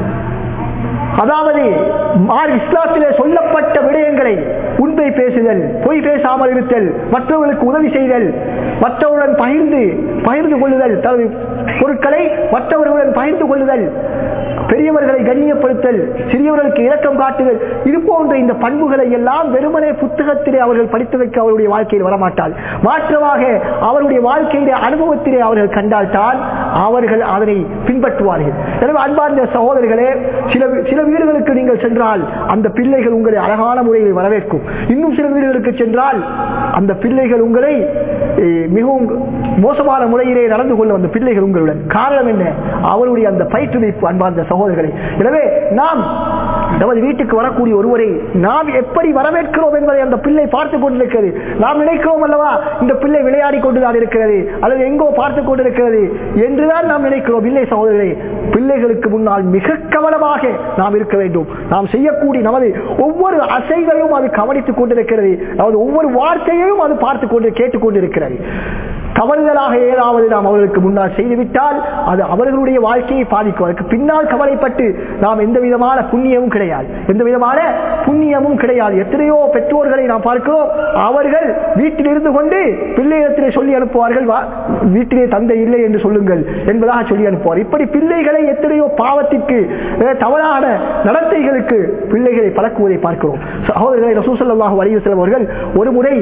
அதாவது மார் இஸ்லாத்திலே சொல்லப்பட்ட விடயங்களை உண்மை பேசுதல் பொய் பேசாமல் இருத்தல் மற்றவர்களுக்கு உதவி செய்தல் மற்றவருடன் பகிர்ந்து பகிர்ந்து கொள்ளுதல் தனது பொருட்களை மற்றவர்களுடன் பகிர்ந்து கொள்ளுதல் பெரியவர்களை கண்ணியப்படுத்தல் சிறியவர்களுக்கு இரக்கம் காட்டுதல் இது போன்ற இந்த பண்புகளை எல்லாம் வெறுமனே புத்தகத்திலே அவர்கள் படித்ததற்கு அவருடைய வாழ்க்கையில் வரமாட்டால் மாற்றமாக அவருடைய வாழ்க்கையிலே அனுபவத்திலே அவர்கள் கண்டால்தான் அவர்கள் அதனை பின்பற்றுவார்கள் எனவே அன்பார்ந்த சகோதரர்களே சில சில வீடுகளுக்கு நீங்கள் சென்றால் அந்த பிள்ளைகள் உங்களை அழகான முறையில் வரவேற்கும் இன்னும் சில வீடுகளுக்கு சென்றால் அந்த பிள்ளைகள் உங்களை eh, மிகவும் மோசமான முறையிலே நடந்து கொள்ளும் அந்த பிள்ளைகள் உங்களுடன் காரணம் என்ன அவருடைய அந்த பயிற்றுவிப்பு அன்பார்ந்த சகோதரர்களை எனவே நாம் நமது வீட்டுக்கு வரக்கூடிய ஒருவரை நாம் எப்படி வரவேற்கிறோம் என்பதை அந்த பிள்ளை பார்த்துக் கொண்டிருக்கிறது நாம் நினைக்கிறோம் அல்லவா இந்த பிள்ளை விளையாடி கொண்டுதான் இருக்கிறது அல்லது எங்கோ பார்த்துக் கொண்டிருக்கிறது என்றுதான் நாம் நினைக்கிறோம் இல்லை சகோதரர்களே பிள்ளைகளுக்கு முன்னால் மிக கவனமாக நாம் இருக்க வேண்டும் நாம் செய்யக்கூடிய நமது ஒவ்வொரு அசைவையும் அது கவனித்துக் கொண்டிருக்கிறது அதாவது ஒவ்வொரு வார்த்தையையும் அது பார்த்துக் கொண்டு கேட்டுக்கொண்டிருக்கிறது தவறுதலாக ஏதாவது நாம் அவர்களுக்கு முன்னால் செய்துவிட்டால் அது அவர்களுடைய வாழ்க்கையை பாதிக்கும் அதுக்கு பின்னால் கவலைப்பட்டு நாம் எந்த விதமான புண்ணியமும் கிடையாது எந்த விதமான புண்ணியமும் கிடையாது எத்தனையோ பெற்றோர்களை நாம் பார்க்கிறோம் அவர்கள் வீட்டில் இருந்து கொண்டு பிள்ளையிடத்திலே சொல்லி அனுப்புவார்கள் "வா, வீட்டிலே தந்தை இல்லை என்று சொல்லுங்கள் என்பதாக சொல்லி அனுப்புவார் இப்படி பிள்ளைகளை எத்தனையோ பாவத்திற்கு அஹ், தவறான நடத்தைகளுக்கு பிள்ளைகளை பழக்குவதை பார்க்கிறோம் சகோதரர்களை ரசூசல்லாஹு அலைஹி வஸல்லம் அவர்கள் ஒரு முறை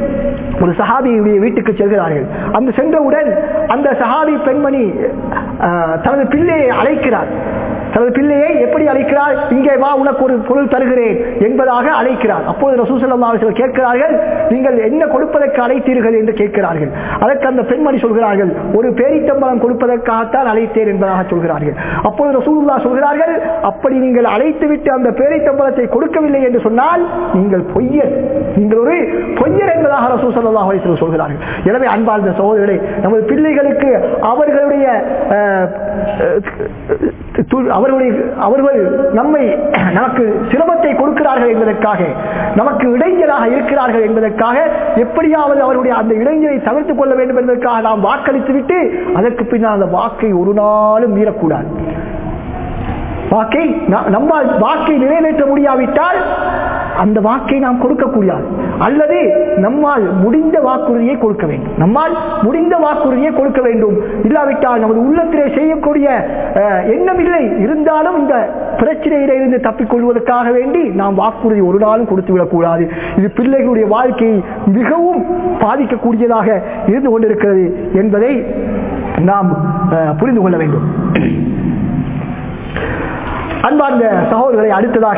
ஒரு சஹாபியுடைய வீட்டுக்கு செல்கிறார்கள் அந்த சென்றவுடன் அந்த சஹாபி பெண்மணி அஹ், தனது பிள்ளையை அழைக்கிறார் தனது பிள்ளையை எப்படி அழைக்கிறார் இங்கே வா உனக்கு ஒரு பொருள் தருகிறேன் என்பதாக அழைக்கிறார் அப்போது ரசூசல்லா அவர்கள் கேட்கிறார்கள் நீங்கள் என்ன கொடுப்பதற்கு அழைத்தீர்கள் என்று கேட்கிறார்கள் அதற்கு அந்த பெண்மணி சொல்கிறார்கள் ஒரு பேரித்தம்பலம் கொடுப்பதற்காகத்தான் அழைத்தேன் என்பதாக சொல்கிறார்கள் அப்போது ரசூலுல்லா சொல்கிறார்கள் அப்படி நீங்கள் அழைத்து விட்டு அந்த பேரித்தம்பலத்தை கொடுக்கவில்லை என்று சொன்னால் நீங்கள் பொய்யர் நீங்கள் ஒரு பொய்யர் என்பதாக ரசூல் ஸல்லல்லாஹு அலைஹி வஸல்லம் சொல்கிறார்கள் எனவே அன்பார்ந்த சகோதரர்களே நமது பிள்ளைகளுக்கு அவர்களுடைய அஹ், து- அவர்களுடைய அவர்கள் நம்மை நமக்கு சிரமத்தை கொடுக்கிறார்கள் என்பதற்காக நமக்கு இடைஞ்சலாக இருக்கிறார்கள் என்பதற்காக எப்படியாவது அவருடைய அந்த இடைஞ்சலை தவிர்த்துக் கொள்ள வேண்டும் என்பதற்காக நாம் வாக்களித்து விட்டு அதற்கு பின்னால் அந்த வாக்கை ஒரு நாளும் மீறக்கூடாது வாக்கை ந- நம்மால் வாக்கை நிறைவேற்ற முடியாவிட்டால் அந்த வாக்கை நாம் கொடுக்கக்கூடாது அல்லது நம்மால் முடிந்த வாக்குறுதியை கொடுக்க வேண்டும் நம்மால் முடிந்த வாக்குறுதியை கொடுக்க வேண்டும் இல்லாவிட்டால் நமது உள்ளத்திலே செய்யக்கூடிய அஹ், எண்ணம் இல்லை இருந்தாலும் இந்த பிரச்சனையில இருந்து தப்பிக்கொள்வதற்காக வேண்டி நாம் வாக்குறுதி ஒரு நாளும் கொடுத்து விடக்கூடாது இது பிள்ளைகளுடைய வாழ்க்கையை மிகவும் பாதிக்கக்கூடியதாக இருந்து கொண்டிருக்கிறது என்பதை நாம் அஹ், புரிந்து கொள்ள வேண்டும் அன்பார்ந்த சகோதரர்களை அடுத்ததாக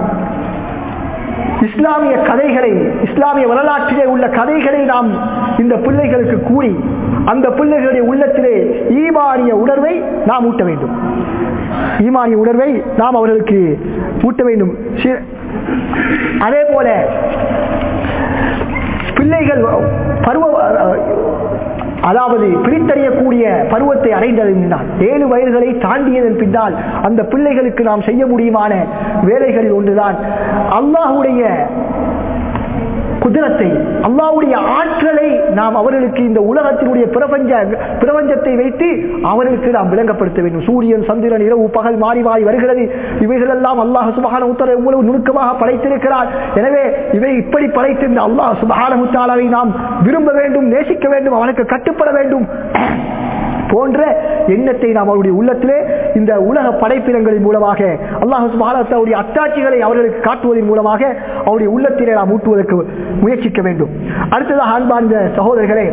இஸ்லாமிய கதைகளை இஸ்லாமிய வரலாற்றிலே உள்ள கதைகளை நாம் இந்த பிள்ளைகளுக்கு கூறி அந்த பிள்ளைகளுடைய உள்ளத்திலே ஈமானிய உணர்வை நாம் ஊட்ட வேண்டும் ஈமானிய உணர்வை நாம் அவர்களுக்கு ஊட்ட வேண்டும் சி- அதே போல பிள்ளைகள் பருவ அதாவது பிரித்தறியக்கூடிய பருவத்தை அடைந்ததன் பின்னால் ஏழு வயதுகளை தாண்டியதன் பின்னால் அந்த பிள்ளைகளுக்கு நாம் செய்ய முடியுமான வேலைகளில் ஒன்றுதான் அல்லாஹுடைய குதிரத்தை அல்லாவுடைய ஆற்றலை நாம் அவர்களுக்கு இந்த உலகத்தினுடைய பிரபஞ்ச பிரபஞ்சத்தை வைத்து அவர்களுக்கு நாம் விளங்கப்படுத்த வேண்டும் சூரியன் சந்திரன் இரவு பகல் மாறி மாறி வருகிறது இவைகளெல்லாம் அல்லாஹ் சுபகான உத்தர எவ்வளவு நுணுக்கமாக படைத்திருக்கிறார் எனவே இவை இப்படி படைத்திருந்த அல்லாஹ் சுபகான முத்தாலாவை நாம் விரும்ப வேண்டும் நேசிக்க வேண்டும் அவனுக்கு கட்டுப்பட வேண்டும் போன்ற எண்ணத்தை நாம் அவருடைய உள்ளத்திலே இந்த உலக படைப்பினங்களின் மூலமாக அல்லாஹு சுபாலத்தவுடைய அத்தாட்சிகளை அவர்களுக்கு காட்டுவதன் மூலமாக அவருடைய உள்ளத்திலே நாம் ஊட்டுவதற்கு முயற்சிக்க வேண்டும் அடுத்ததாக அன்பார்ந்த சகோதரர்களே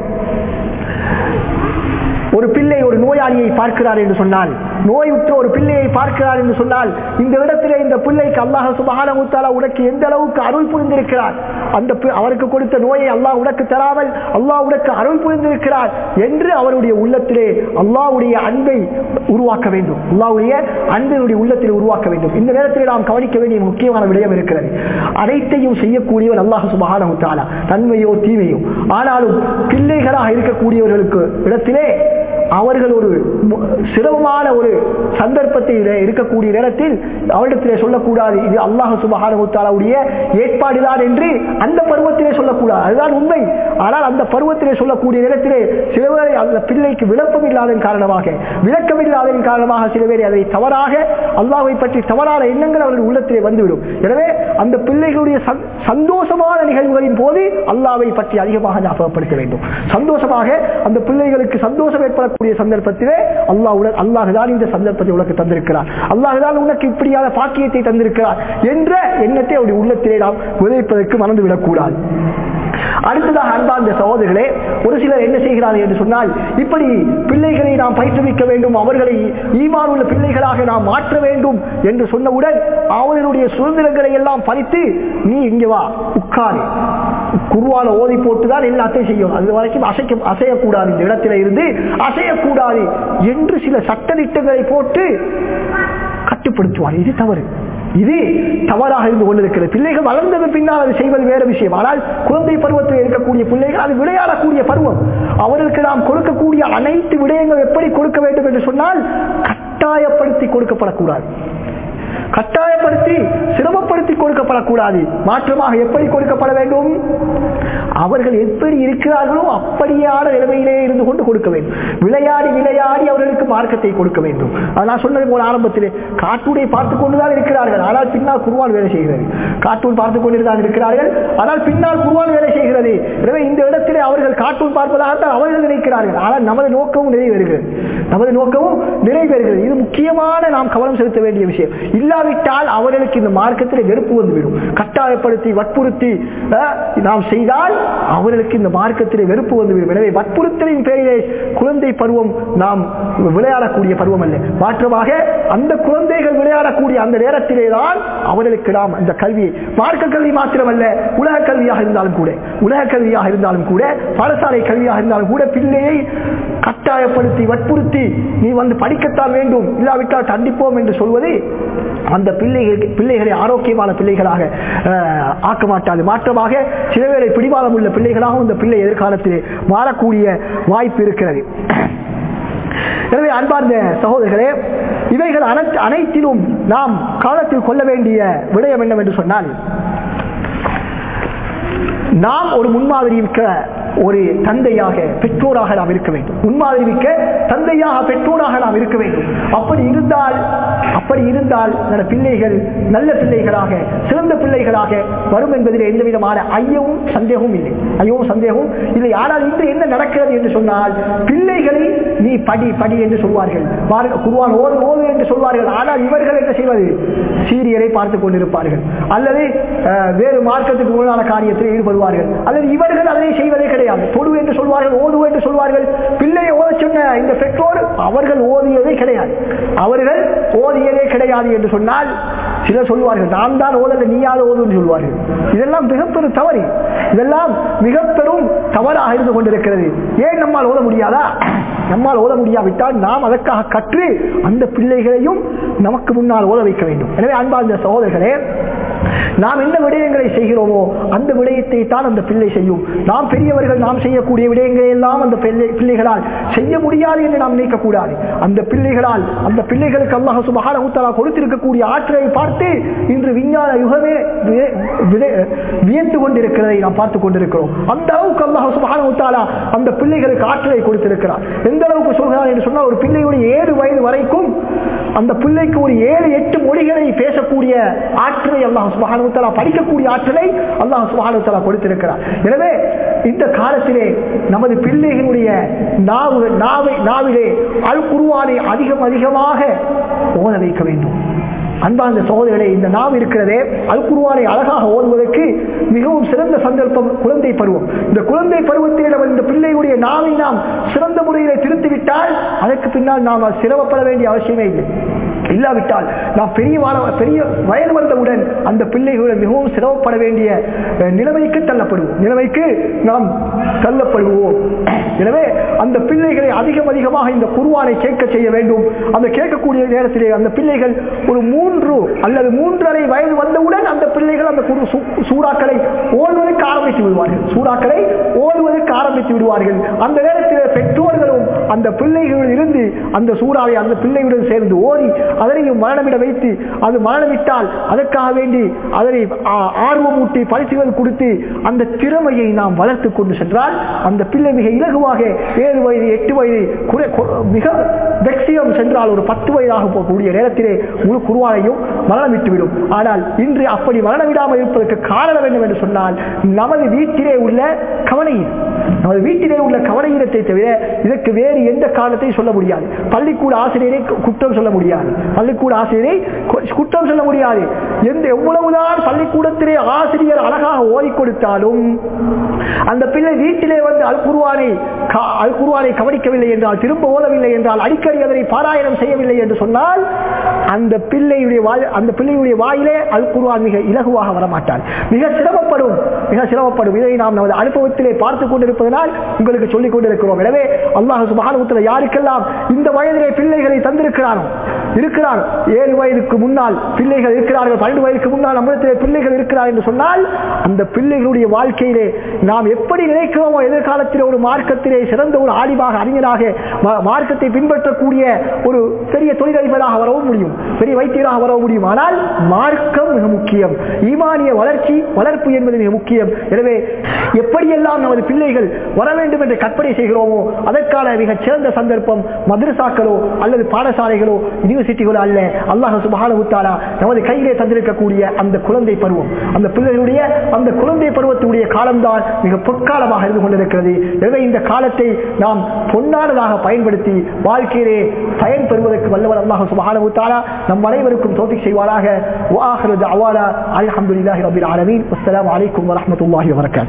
ஒரு பிள்ளை ஒரு நோயாளியை பார்க்கிறார் என்று சொன்னால் நோய் உற்ற ஒரு பிள்ளையை பார்க்கிறார் என்று சொன்னால் இந்த இடத்திலே இந்த பிள்ளைக்கு அல்லாஹ் சுபகான முத்தாலா உனக்கு எந்த அளவுக்கு அருள் புரிந்திருக்கிறார் அந்த அவருக்கு கொடுத்த நோயை அல்லாஹ் உனக்கு தராமல் அல்லாஹ் உனக்கு அருள் புரிந்திருக்கிறார் என்று அவருடைய உள்ளத்திலே அல்லாவுடைய அன்பை உருவாக்க வேண்டும் அல்லாவுடைய அன்பினுடைய உள்ளத்தில் உருவாக்க வேண்டும் இந்த நேரத்தில் நாம் கவனிக்க வேண்டிய முக்கியமான விடயம் இருக்கிறது அனைத்தையும் செய்யக்கூடியவர் அல்லாஹ் சுபகான முத்தாலா தன்மையோ தீமையோ ஆனாலும் பிள்ளைகளாக இருக்கக்கூடியவர்களுக்கு இடத்திலே அவர்கள் ஒரு சிரமமான ஒரு சந்தர்ப்பத்தில் இருக்கக்கூடிய நேரத்தில் அவரிடத்திலே சொல்லக்கூடாது இது அல்லாஹ் சுபகானுடைய ஏற்பாடுதான் என்று அந்த பருவத்திலே சொல்லக்கூடாது அதுதான் உண்மை ஆனால் அந்த பருவத்திலே சொல்லக்கூடிய நேரத்திலே சில பேரை அந்த பிள்ளைக்கு விளப்பம் இல்லாதன் காரணமாக விளக்கம் இல்லாதன் காரணமாக சில பேரை அதை தவறாக அல்லாவை பற்றி தவறான எண்ணங்கள் அவர்கள் உள்ளத்திலே வந்துவிடும் எனவே அந்த பிள்ளைகளுடைய சந்தோஷமான நிகழ்வுகளின் போது அல்லாவை பற்றி அதிகமாக ஞாபகப்படுத்த வேண்டும் சந்தோஷமாக அந்த பிள்ளைகளுக்கு சந்தோஷம் ஏற்படக்கூடிய சந்தர்ப்பத்திலே அல்லாஹ் அல்லாஹுதான் இந்த சந்தர்ப்பத்தை உனக்கு தந்திருக்கிறார் அல்லாஹுதான் உனக்கு இப்படியான பாக்கியத்தை தந்திருக்கிறார் என்ற எண்ணத்தை அவருடைய உள்ளத்திலே நாம் விதைப்பதற்கு மறந்து விடக்கூடாது அடுத்ததாக அன்பார்ந்த சகோதரர்களே ஒரு சிலர் என்ன செய்கிறார்கள் என்று சொன்னால் இப்படி பிள்ளைகளை நாம் பயிற்றுவிக்க வேண்டும் அவர்களை ஈமான் உள்ள பிள்ளைகளாக நாம் மாற்ற வேண்டும் என்று சொன்னவுடன் அவர்களுடைய சுதந்திரங்களை எல்லாம் பறித்து நீ இங்கே வா உட்காரு குருவான ஓதி போட்டுதான் எல்லாத்தையும் செய்யும் அது வரைக்கும் அசைக்க அசையக்கூடாது இந்த இடத்துல இருந்து அசையக்கூடாது என்று சில சட்டத்திட்டங்களை போட்டு கட்டுப்படுத்துவார் இது தவறு இது தவறாக இருந்து கொண்டிருக்கிறது பிள்ளைகள் வளர்ந்தது பின்னால் அது செய்வது வேற விஷயம் ஆனால் குழந்தை பருவத்தில் இருக்கக்கூடிய பிள்ளைகள் அது விளையாடக்கூடிய பருவம் அவர்களுக்கு நாம் கொடுக்கக்கூடிய அனைத்து விடயங்கள் எப்படி கொடுக்க வேண்டும் என்று சொன்னால் கட்டாயப்படுத்தி கொடுக்கப்படக்கூடாது கட்டாயப்படுத்தி சிரமப்படுத்தி கொடுக்கப்படக்கூடாது மாற்றமாக எப்படி கொடுக்கப்பட வேண்டும் அவர்கள் எப்படி இருக்கிறார்களோ அப்படியான நிலைமையிலே இருந்து கொண்டு கொடுக்க வேண்டும் விளையாடி விளையாடி அவர்களுக்கு மார்க்கத்தை கொடுக்க வேண்டும் நான் சொன்னது போல ஆரம்பத்திலே கார்ட்டூனை பார்த்து கொண்டுதான் இருக்கிறார்கள் ஆனால் பின்னால் குருவான் வேலை செய்கிறது கார்ட்டூன் பார்த்து கொண்டுதான் இருக்கிறார்கள் ஆனால் பின்னால் குருவான் வேலை செய்கிறது எனவே இந்த இடத்திலே அவர்கள் கார்ட்டூன் பார்ப்பதாகத்தான் அவர்கள் நினைக்கிறார்கள் ஆனால் நமது நோக்கமும் நிறைவேறுகிறது நமது நோக்கமும் நிறைவேறுகிறது இது முக்கியமான நாம் கவனம் செலுத்த வேண்டிய விஷயம் இல்லாவிட்டால் அவர்களுக்கு இந்த மார்க்கத்தில் வெறுப்பு வந்துவிடும் கட்டாயப்படுத்தி வற்புறுத்தி நாம் செய்தால் அவர்களுக்கு இந்த மார்க்கத்திலே வெறுப்பு வந்துவிடும் எனவே வற்புறுத்தலின் பேரிலே குழந்தை பருவம் நாம் விளையாடக்கூடிய பருவம் அல்ல மாற்றமாக அந்த குழந்தைகள் விளையாடக்கூடிய அந்த நேரத்திலே தான் அவர்களுக்கு நாம் அந்த கல்வியை மார்க்க கல்வி மாத்திரமல்ல உலக கல்வியாக இருந்தாலும் கூட உலக கல்வியாக இருந்தாலும் கூட பாடசாலை கல்வியாக இருந்தாலும் கூட பிள்ளையை கட்டாயப்படுத்தி வற்புறுத்தி நீ வந்து படிக்கத்தான் வேண்டும் இல்லாவிட்டால் தண்டிப்போம் என்று சொல்வது அந்த பிள்ளைகள் பிள்ளைகளை ஆரோக்கியமான பிள்ளைகளாக ஆக்க மாட்டாது மாற்றமாக சில வேளை பிடிவாதம் உள்ள பிள்ளைகளாகவும் இந்த பிள்ளை எதிர்காலத்தில் மாறக்கூடிய வாய்ப்பு இருக்கிறது எனவே அன்பார்ந்த சகோதரர்களே இவைகள் அனைத்திலும் நாம் காலத்தில் கொள்ள வேண்டிய விடயம் என்னவென்று சொன்னால் நாம் ஒரு முன்மாதிரி மிக்க ஒரு தந்தையாக பெற்றோராக நாம் இருக்க வேண்டும் முன்மாதிரி மிக்க தந்தையாக பெற்றோராக நாம் இருக்க வேண்டும் அப்படி இருந்தால் அப்படி இருந்தால் நல்ல பிள்ளைகள் நல்ல பிள்ளைகளாக சிறந்த பிள்ளைகளாக வரும் என்பதில் எந்த விதமான ஐயமும் சந்தேகமும் இல்லை ஐயவும் சந்தேகமும் இல்லை ஆனால் இன்று என்ன நடக்கிறது என்று சொன்னால் பிள்ளைகளை நீ படி படி என்று சொல்வார்கள் குருவான் ஓது ஓது என்று சொல்வார்கள் ஆனால் இவர்கள் என்ன செய்வது சீரியலை பார்த்துக் கொண்டிருப்பார்கள் அல்லது வேறு மார்க்கத்துக்கு முன்னான காரியத்தில் ஈடுபடுவார்கள் அல்லது இவர்கள் அதனை செய்வதே கிடையாது தொடு என்று சொல்வார்கள் ஓது என்று சொல்வார்கள் பிள்ளையை ஓத சொன்ன இந்த பெற்றோர் அவர்கள் ஓதியதே கிடையாது அவர்கள் ஓதியதே கிடையாது என்று சொன்னால் சிலர் சொல்வார்கள் நான் தான் ஓதல நீயாத ஓதுன்னு சொல்வார்கள் இதெல்லாம் மிகப்பெரும் தவறு இதெல்லாம் மிக பெரும் தவறாக இருந்து கொண்டிருக்கிறது ஏன் நம்மால் ஓத முடியாதா நம்மால் ஓத முடியாவிட்டால் நாம் அதற்காக கற்று அந்த பிள்ளைகளையும் நமக்கு முன்னால் ஓத வைக்க வேண்டும் எனவே அன்பார்ந்த சகோதரர்களே நாம் என்ன விடயங்களை செய்கிறோமோ அந்த விடயத்தை தான் அந்த பிள்ளை செய்யும் நாம் பெரியவர்கள் நாம் செய்யக்கூடிய விடயங்களை எல்லாம் அந்த பிள்ளை பிள்ளைகளால் செய்ய முடியாது என்று நாம் நினைக்கக்கூடாது அந்த பிள்ளைகளால் அந்த பிள்ளைகளுக்கு அல்லாஹ் சுபஹானஹு தஆலா கொடுத்திருக்கக்கூடிய ஆற்றலை பார்த்து இன்று விஞ்ஞான யுகமே வி- விதை- வியந்து கொண்டிருக்கிறதை நாம் பார்த்து கொண்டிருக்கிறோம் அந்த அளவுக்கு அல்லாஹ் சுபஹானஹு தஆலா அந்த பிள்ளைகளுக்கு ஆற்றலை கொடுத்திருக்கிறார் எந்த அளவுக்கு சொல்கிறார் என்று சொன்னால் ஒரு பிள்ளையுடைய ஏழு வயது வரைக்கும் அந்த பிள்ளைக்கு ஒரு ஏழு எட்டு மொழிகளை பேசக்கூடிய ஆற்றலை அல்லாஹ் சுபஹானஹு தஆலா படிக்கக்கூடிய ஆற்றலை அல்லாஹ் சுபஹானஹு தஆலா கொடுத்திருக்கிறார் எனவே இந்த காலத்திலே நமது பிள்ளைகளுடைய நாவு நாவை நாவிலே அல் குருவானை அதிகம் அதிகமாக ஓத வைக்க வேண்டும் அன்பார்ந்த சகோதரர்களே இந்த நாவு இருக்கிறதே அல் குருவானை அழகாக ஓதுவதற்கு மிகவும் சிறந்த சந்தர்ப்பம் குழந்தை பருவம் இந்த குழந்தை பருவத்தில் நம்ம இந்த பிள்ளையுடைய நாவை நாம் சிறந்த முறையிலே திருத்திவிட்டால் அதற்கு பின்னால் நாம் சிரமப்பட வேண்டிய அவசியமே இல்லை இல்லாவிட்டால் நாம் பெரிய வாழ- பெரிய வயது வந்தவுடன் அந்த பிள்ளைகளுடன் மிகவும் சிரமப்பட வேண்டிய அஹ், நிலைமைக்கு தள்ளப்படுவோம் நிலைமைக்கு நாம் தள்ளப்படுவோம் எனவே அந்த பிள்ளைகளை அதிகம் அதிகமாக இந்த குருவானை கேட்க செய்ய வேண்டும் அந்த கேட்கக்கூடிய நேரத்திலே அந்த பிள்ளைகள் ஒரு மூன்று அல்லது மூன்றரை வயது வந்தவுடன் அந்த பிள்ளைகள் அந்த குரு சூ- சூறாக்களை ஓதுவதற்கு ஆரம்பித்து விடுவார்கள் சூறாக்களை ஓதுவதற்கு ஆரம்பித்து விடுவார்கள் அந்த நேரத்தில் பெற்றோர்களும் அந்த பிள்ளைகளில் இருந்து அந்த சூறாவை அந்த பிள்ளையுடன் சேர்ந்து ஓதி அதனையும் மரணமிட வைத்து அது மரணமிட்டால் அதற்காக வேண்டி அதனை ஆ- ஆர்வமூட்டி பரிசுகள் கொடுத்து அந்த திறமையை நாம் வளர்த்து கொண்டு சென்றால் அந்த பிள்ளை மிக இலகுவாக ஏழு வயது எட்டு வயது குறை- கு- மிக வெக்சியம் சென்றால் ஒரு பத்து வயதாக போகக்கூடிய நேரத்திலே முழு குருவானையும் மரணமிட்டுவிடும் ஆனால் இன்று அப்படி மரணமிடாமல் இருப்பதற்கு காரணம் என்னவென்று சொன்னால் நமது வீட்டிலே உள்ள கவனையின் நமது வீட்டிலே உள்ள கவனையினத்தை தவிர இதற்கு வேறு எந்த காரணத்தையும் சொல்ல முடியாது பள்ளிக்கூட ஆசிரியரை கு- குற்றம் சொல்ல முடியாது பள்ளிக்கூட ஆசிரியரை கு- குற்றம் சொல்ல முடியாது எந்த எவ்வளவுதான் பள்ளிக்கூடத்திலே ஆசிரியர் அழகாக ஓதி கொடுத்தாலும் அந்த பிள்ளை வீட்டிலே வந்து அல் குருவானை கா- அல் குருவானை கவனிக்கவில்லை என்றால் திரும்ப ஓதவில்லை என்றால் அடிக்கடி அதனை பாராயணம் செய்யவில்லை என்று சொன்னால் அந்த பிள்ளையுடைய வாய் அந்த பிள்ளையுடைய வாயிலே அல் குருவான் மிக இலகுவாக வரமாட்டார் மிக சிரமப்படும் மிக சிரமப்படும் இதை நாம் நமது அனுபவத்திலே பார்த்து கொண்டிருப்பதனால் உங்களுக்கு சொல்லிக் கொண்டிருக்கிறோம் எனவே அல்லாஹ் சுபானுத்தில் யாருக்கெல்லாம் இந்த வயதிலே பிள்ளைகளை தந்திருக்கிறானோ இருக்கிறார் ஏழு வயதுக்கு முன்னால் பிள்ளைகள் இருக்கிறார்கள் பன்னெண்டு வயதுக்கு முன்னால் நம்மிடத்திலே பிள்ளைகள் இருக்கிறார் என்று சொன்னால் அந்த பிள்ளைகளுடைய வாழ்க்கையிலே நாம் எப்படி நினைக்கிறோமோ எதிர்காலத்திலே ஒரு மார்க்கத்திலே சிறந்த ஒரு ஆலிமாக அறிஞராக மா- மார்க்கத்தை பின்பற்றக்கூடிய ஒரு பெரிய தொழிலதிபராக வரவும் முடியும் பெரிய வைத்தியராக வரவும் முடியும் ஆனால் மார்க்கம் மிக முக்கியம் ஈமானிய வளர்ச்சி வளர்ப்பு என்பது மிக முக்கியம் எனவே எப்படியெல்லாம் நமது பிள்ளைகள் வர வேண்டும் என்று கற்பனை செய்கிறோமோ அதற்கான மிகச் சிறந்த சந்தர்ப்பம் மதரசாக்களோ அல்லது பாடசாலைகளோ யூனிவர்சிட்டிகளோ அல்ல அல்லாஹ் சுபஹானஹு தஆலா நமது கையிலே தந்திருக்கக்கூடிய அந்த குழந்தை பருவம் அந்த பிள்ளைகளுடைய அந்த குழந்தை பருவத்துடைய காலம்தான் மிக பொற்காலமாக இருந்து கொண்டிருக்கிறது எனவே இந்த காலத்தை நாம் பொன்னானதாக பயன்படுத்தி வாழ்க்கையிலே பயன் பெறுவதற்கு வல்லவர் அல்லாஹ் சுபஹானஹு தஆலா நம் அனைவருக்கும் தௌஃபீக் செய்வாராக வஆஹிரு தஅவானா அல்ஹம்துலில்லாஹி ரப்பில் ஆலமீன் வஸ்ஸலாமு அலைக்கும் வரஹ்மத்துல்லாஹி வபரகாத்துஹு